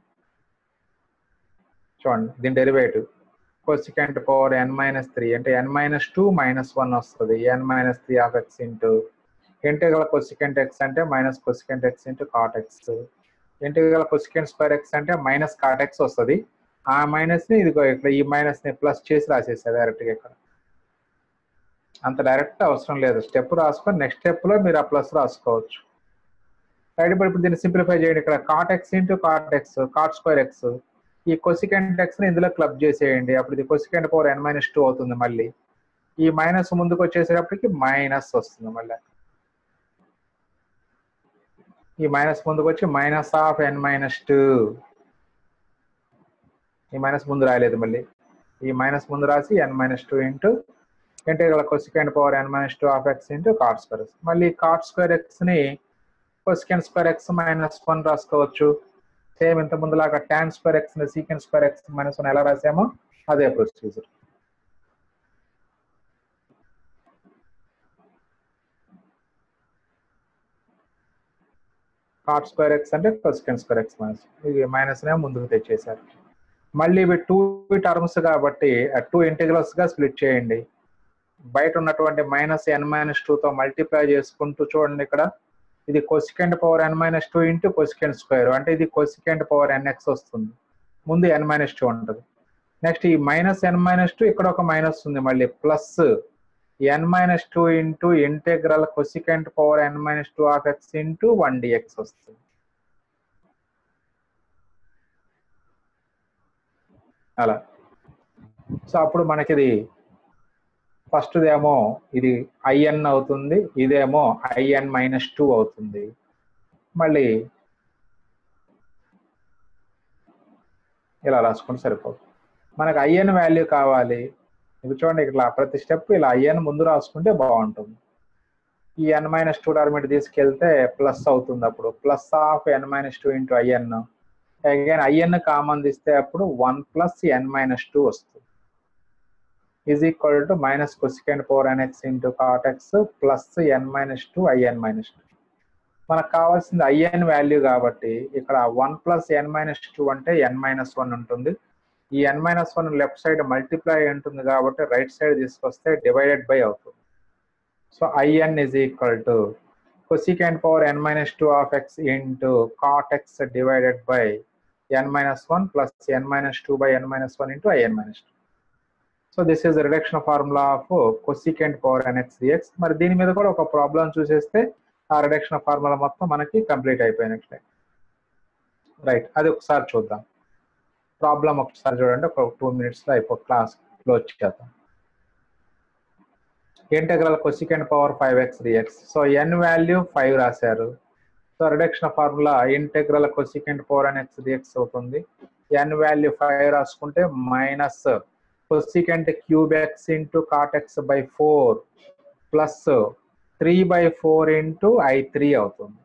A: చూడండి దీని derivative cosecant power n minus three అంటే n minus two minus one వస్తుంది n minus three of x into integral cosecant x అంటే minus cosecant x into cot X integral cosecant square x అంటే మైనస్ కాట్ ఎక్స్ వస్తుంది ఆ మైనస్ ని ఇదిగో ఇక్కడ ఈ మైనస్ ని ప్లస్ చేసి రాసేసా డైరెక్ట్ గా ఇక్కడ అంత డైరెక్ట్ అవసరం లేదు స్టెప్ రాసుకొని నెక్స్ట్ స్టెప్ లో మీరు ఆ ప్లస్ రాసుకోవచ్చు రైట్ ఇప్పుడు ఇప్పుడు దీన్ని సింప్లిఫై చేయండి ఇక్కడ cot x into cot x cot square x ఈ కొసికెంట్ ఎక్స్ ని ఇందులో క్లబ్ చేసేయండి అప్పుడు ఇది cosecant power n minus two అవుతుంది మళ్ళీ ఈ మైనస్ ముందుకు వచ్చేసేటప్పటికి మైనస్ వస్తుంది మళ్ళీ ఈ మైనస్ ముందుకు వచ్చి minus of n minus two ఈ మైనస్ ముందు రాయలేదు మళ్ళీ ఈ మైనస్ ముందు రాసి n minus two into integral cosecant power n minus two of x into cot square x మళ్ళీ కాట్ స్క్వేర్ ఎక్స్ ని cosecant square x minus one రాసుకోవచ్చు సేమ్ ఇంత ముందులాగా టాన్ స్క్వేర్ ఎక్స్ ని secant square x minus one ఎలా రాసామో అదే ప్రొసీజర్ కాట్ స్క్వేర్ ఎక్స్ అంటే కొసికెంట్ స్క్వేర్ ఎక్స్ మైనస్ ఇది మైనస్ నే ముందుకు తెచ్చేసారు మళ్ళీ ఇవి టూ టర్మ్స్ కాబట్టి టూ ఇంటిగ్రల్స్ గా స్ప్లిట్ చేయండి బయట ఉన్నటువంటి మైనస్ ఎన్ మైనస్ తో మల్టిప్లై చేసుకుంటూ చూడండి ఇక్కడ ఇది cosecant power n minus two into cosecant square అంటే ఇది కొసికెంట్ పవర్ ఎన్ ఎక్స్ వస్తుంది ముందు ఎన్ మైనస్ టూ ఉంటుంది నెక్స్ట్ ఈ మైనస్ ఎన్ మైనస్ టూ ఇక్కడ ఒక మైనస్ ఉంది మళ్ళీ plus n minus two into integral cosecant power n minus two of x into one dx వస్తుంది అలా సో అప్పుడు మనకిది ఫస్ట్ ఏమో ఇది ఐఎన్ అవుతుంది ఇదేమో ఐఎన్ మైనస్ టూ అవుతుంది మళ్ళీ ఇలా రాసుకుంటే సరిపోతుంది మనకు ఐఎన్ వాల్యూ కావాలి ఇది చూడండి ఇట్లా ప్రతి స్టెప్ ఇలా ఐఎన్ ముందు రాసుకుంటే బాగుంటుంది ఈ ఎన్ మైనస్ టూ టర్మిట్ తీసుకెళ్తే ప్లస్ అవుతుంది అప్పుడు plus of n minus two into I n again I n common తీస్తే అప్పుడు one plus n minus two వస్తుంది is equal to minus cosecant power n x into cot x plus n minus two I n minus two మనకు కావాల్సింది ఐఎన్ వాల్యూ కాబట్టి ఇక్కడ one plus n minus two అంటే ఎన్ మైనస్ వన్ ఉంటుంది ఈ n minus one left side multiply ఉంటుంది కాబట్టి రైట్ సైడ్ తీసుకొస్తే డివైడెడ్ బై అవుతుంది so I n is equal to cosecant power n minus two of x into cot x divided by n minus one plus n minus two by n minus one into I n minus two so this is reduction formula of cosecant power n x dx మరి దీని మీద కూడా ఒక ప్రాబ్లం చూసేస్తే ఆ రిడక్షన్ ఫార్ములా మొత్తం మనకి కంప్లీట్ అయిపోయినట్లే రైట్ అది ఒకసారి చూద్దాం ప్రాబ్లం ఒకసారి చూడండి ఒక టూ మినిట్స్లో అయిపో క్లాస్ క్లోజ్ చేద్దాం integral cosecant power five x dx so n value five రాశారు so reduction formula integral cosecant power అని ఎక్స్ డిఎక్స్ అవుతుంది ఎన్ వాల్యూ ఫైవ్ రాసుకుంటే minus cosecant cube x into cot x by four plus three by four into I three అవుతుంది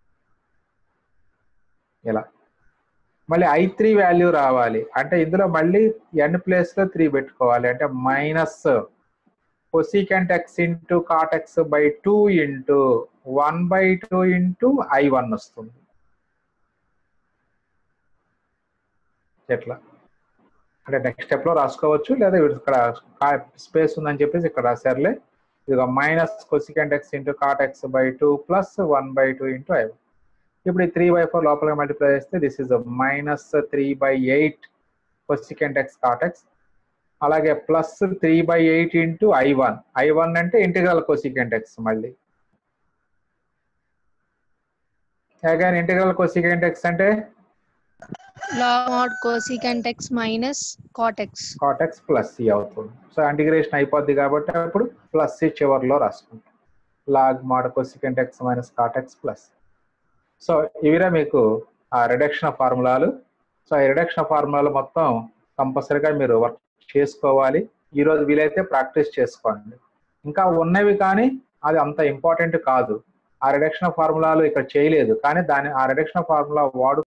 A: ఇలా మళ్ళీ ఐ త్రీ వాల్యూ రావాలి అంటే ఇందులో మళ్ళీ ఎన్ ప్లేస్ లో త్రీ పెట్టుకోవాలి అంటే minus cosecant x into cot x by two into one by two into I one వస్తుంది ఎట్లా అంటే నెక్స్ట్ స్టెప్ లో రాసుకోవచ్చు లేదా ఇక్కడ స్పేస్ ఉందని చెప్పేసి ఇక్కడ రాశారులే ఇది minus cosecant x into cot x by two plus one by two into I ఇప్పుడు ఈ త్రీ బై ఫోర్ లోపలికి మల్టిప్లై చేస్తే this is minus three by eight cosecant x cot x అలాగే plus three by eight into I one I one అంటే ఇంటిగ్రల్ కొసికెంట్ ఎక్స్ మళ్ళీ అగైన్ ఇంటిగ్రల్ కొసికెంట్ ఎక్స్ అంటే
C: log mod cosecant x minus cot x
A: cot x plus C అవుతుంది సో ఇంటిగ్రేషన్ అయిపోద్ది కాబట్టి అప్పుడు ప్లస్ సి చివరిలో రాసుకుంటాం log mod cosecant x minus cot x plus so ఇవిరా మీకు ఆ రిడక్షన్ ఫార్ములాలు సో ఈ రిడక్షన్ ఫార్ములాలు మొత్తం కంపల్సరీగా మీరు వర్క్ చేసుకోవాలి ఈరోజు వీలైతే ప్రాక్టీస్ చేసుకోండి ఇంకా ఉన్నవి కానీ అది అంత ఇంపార్టెంట్ కాదు ఆ రిడక్షన్ ఫార్ములాలు ఇక్కడ చేయలేదు కానీ దాని ఆ రిడక్షన్ ఫార్ములా వాడు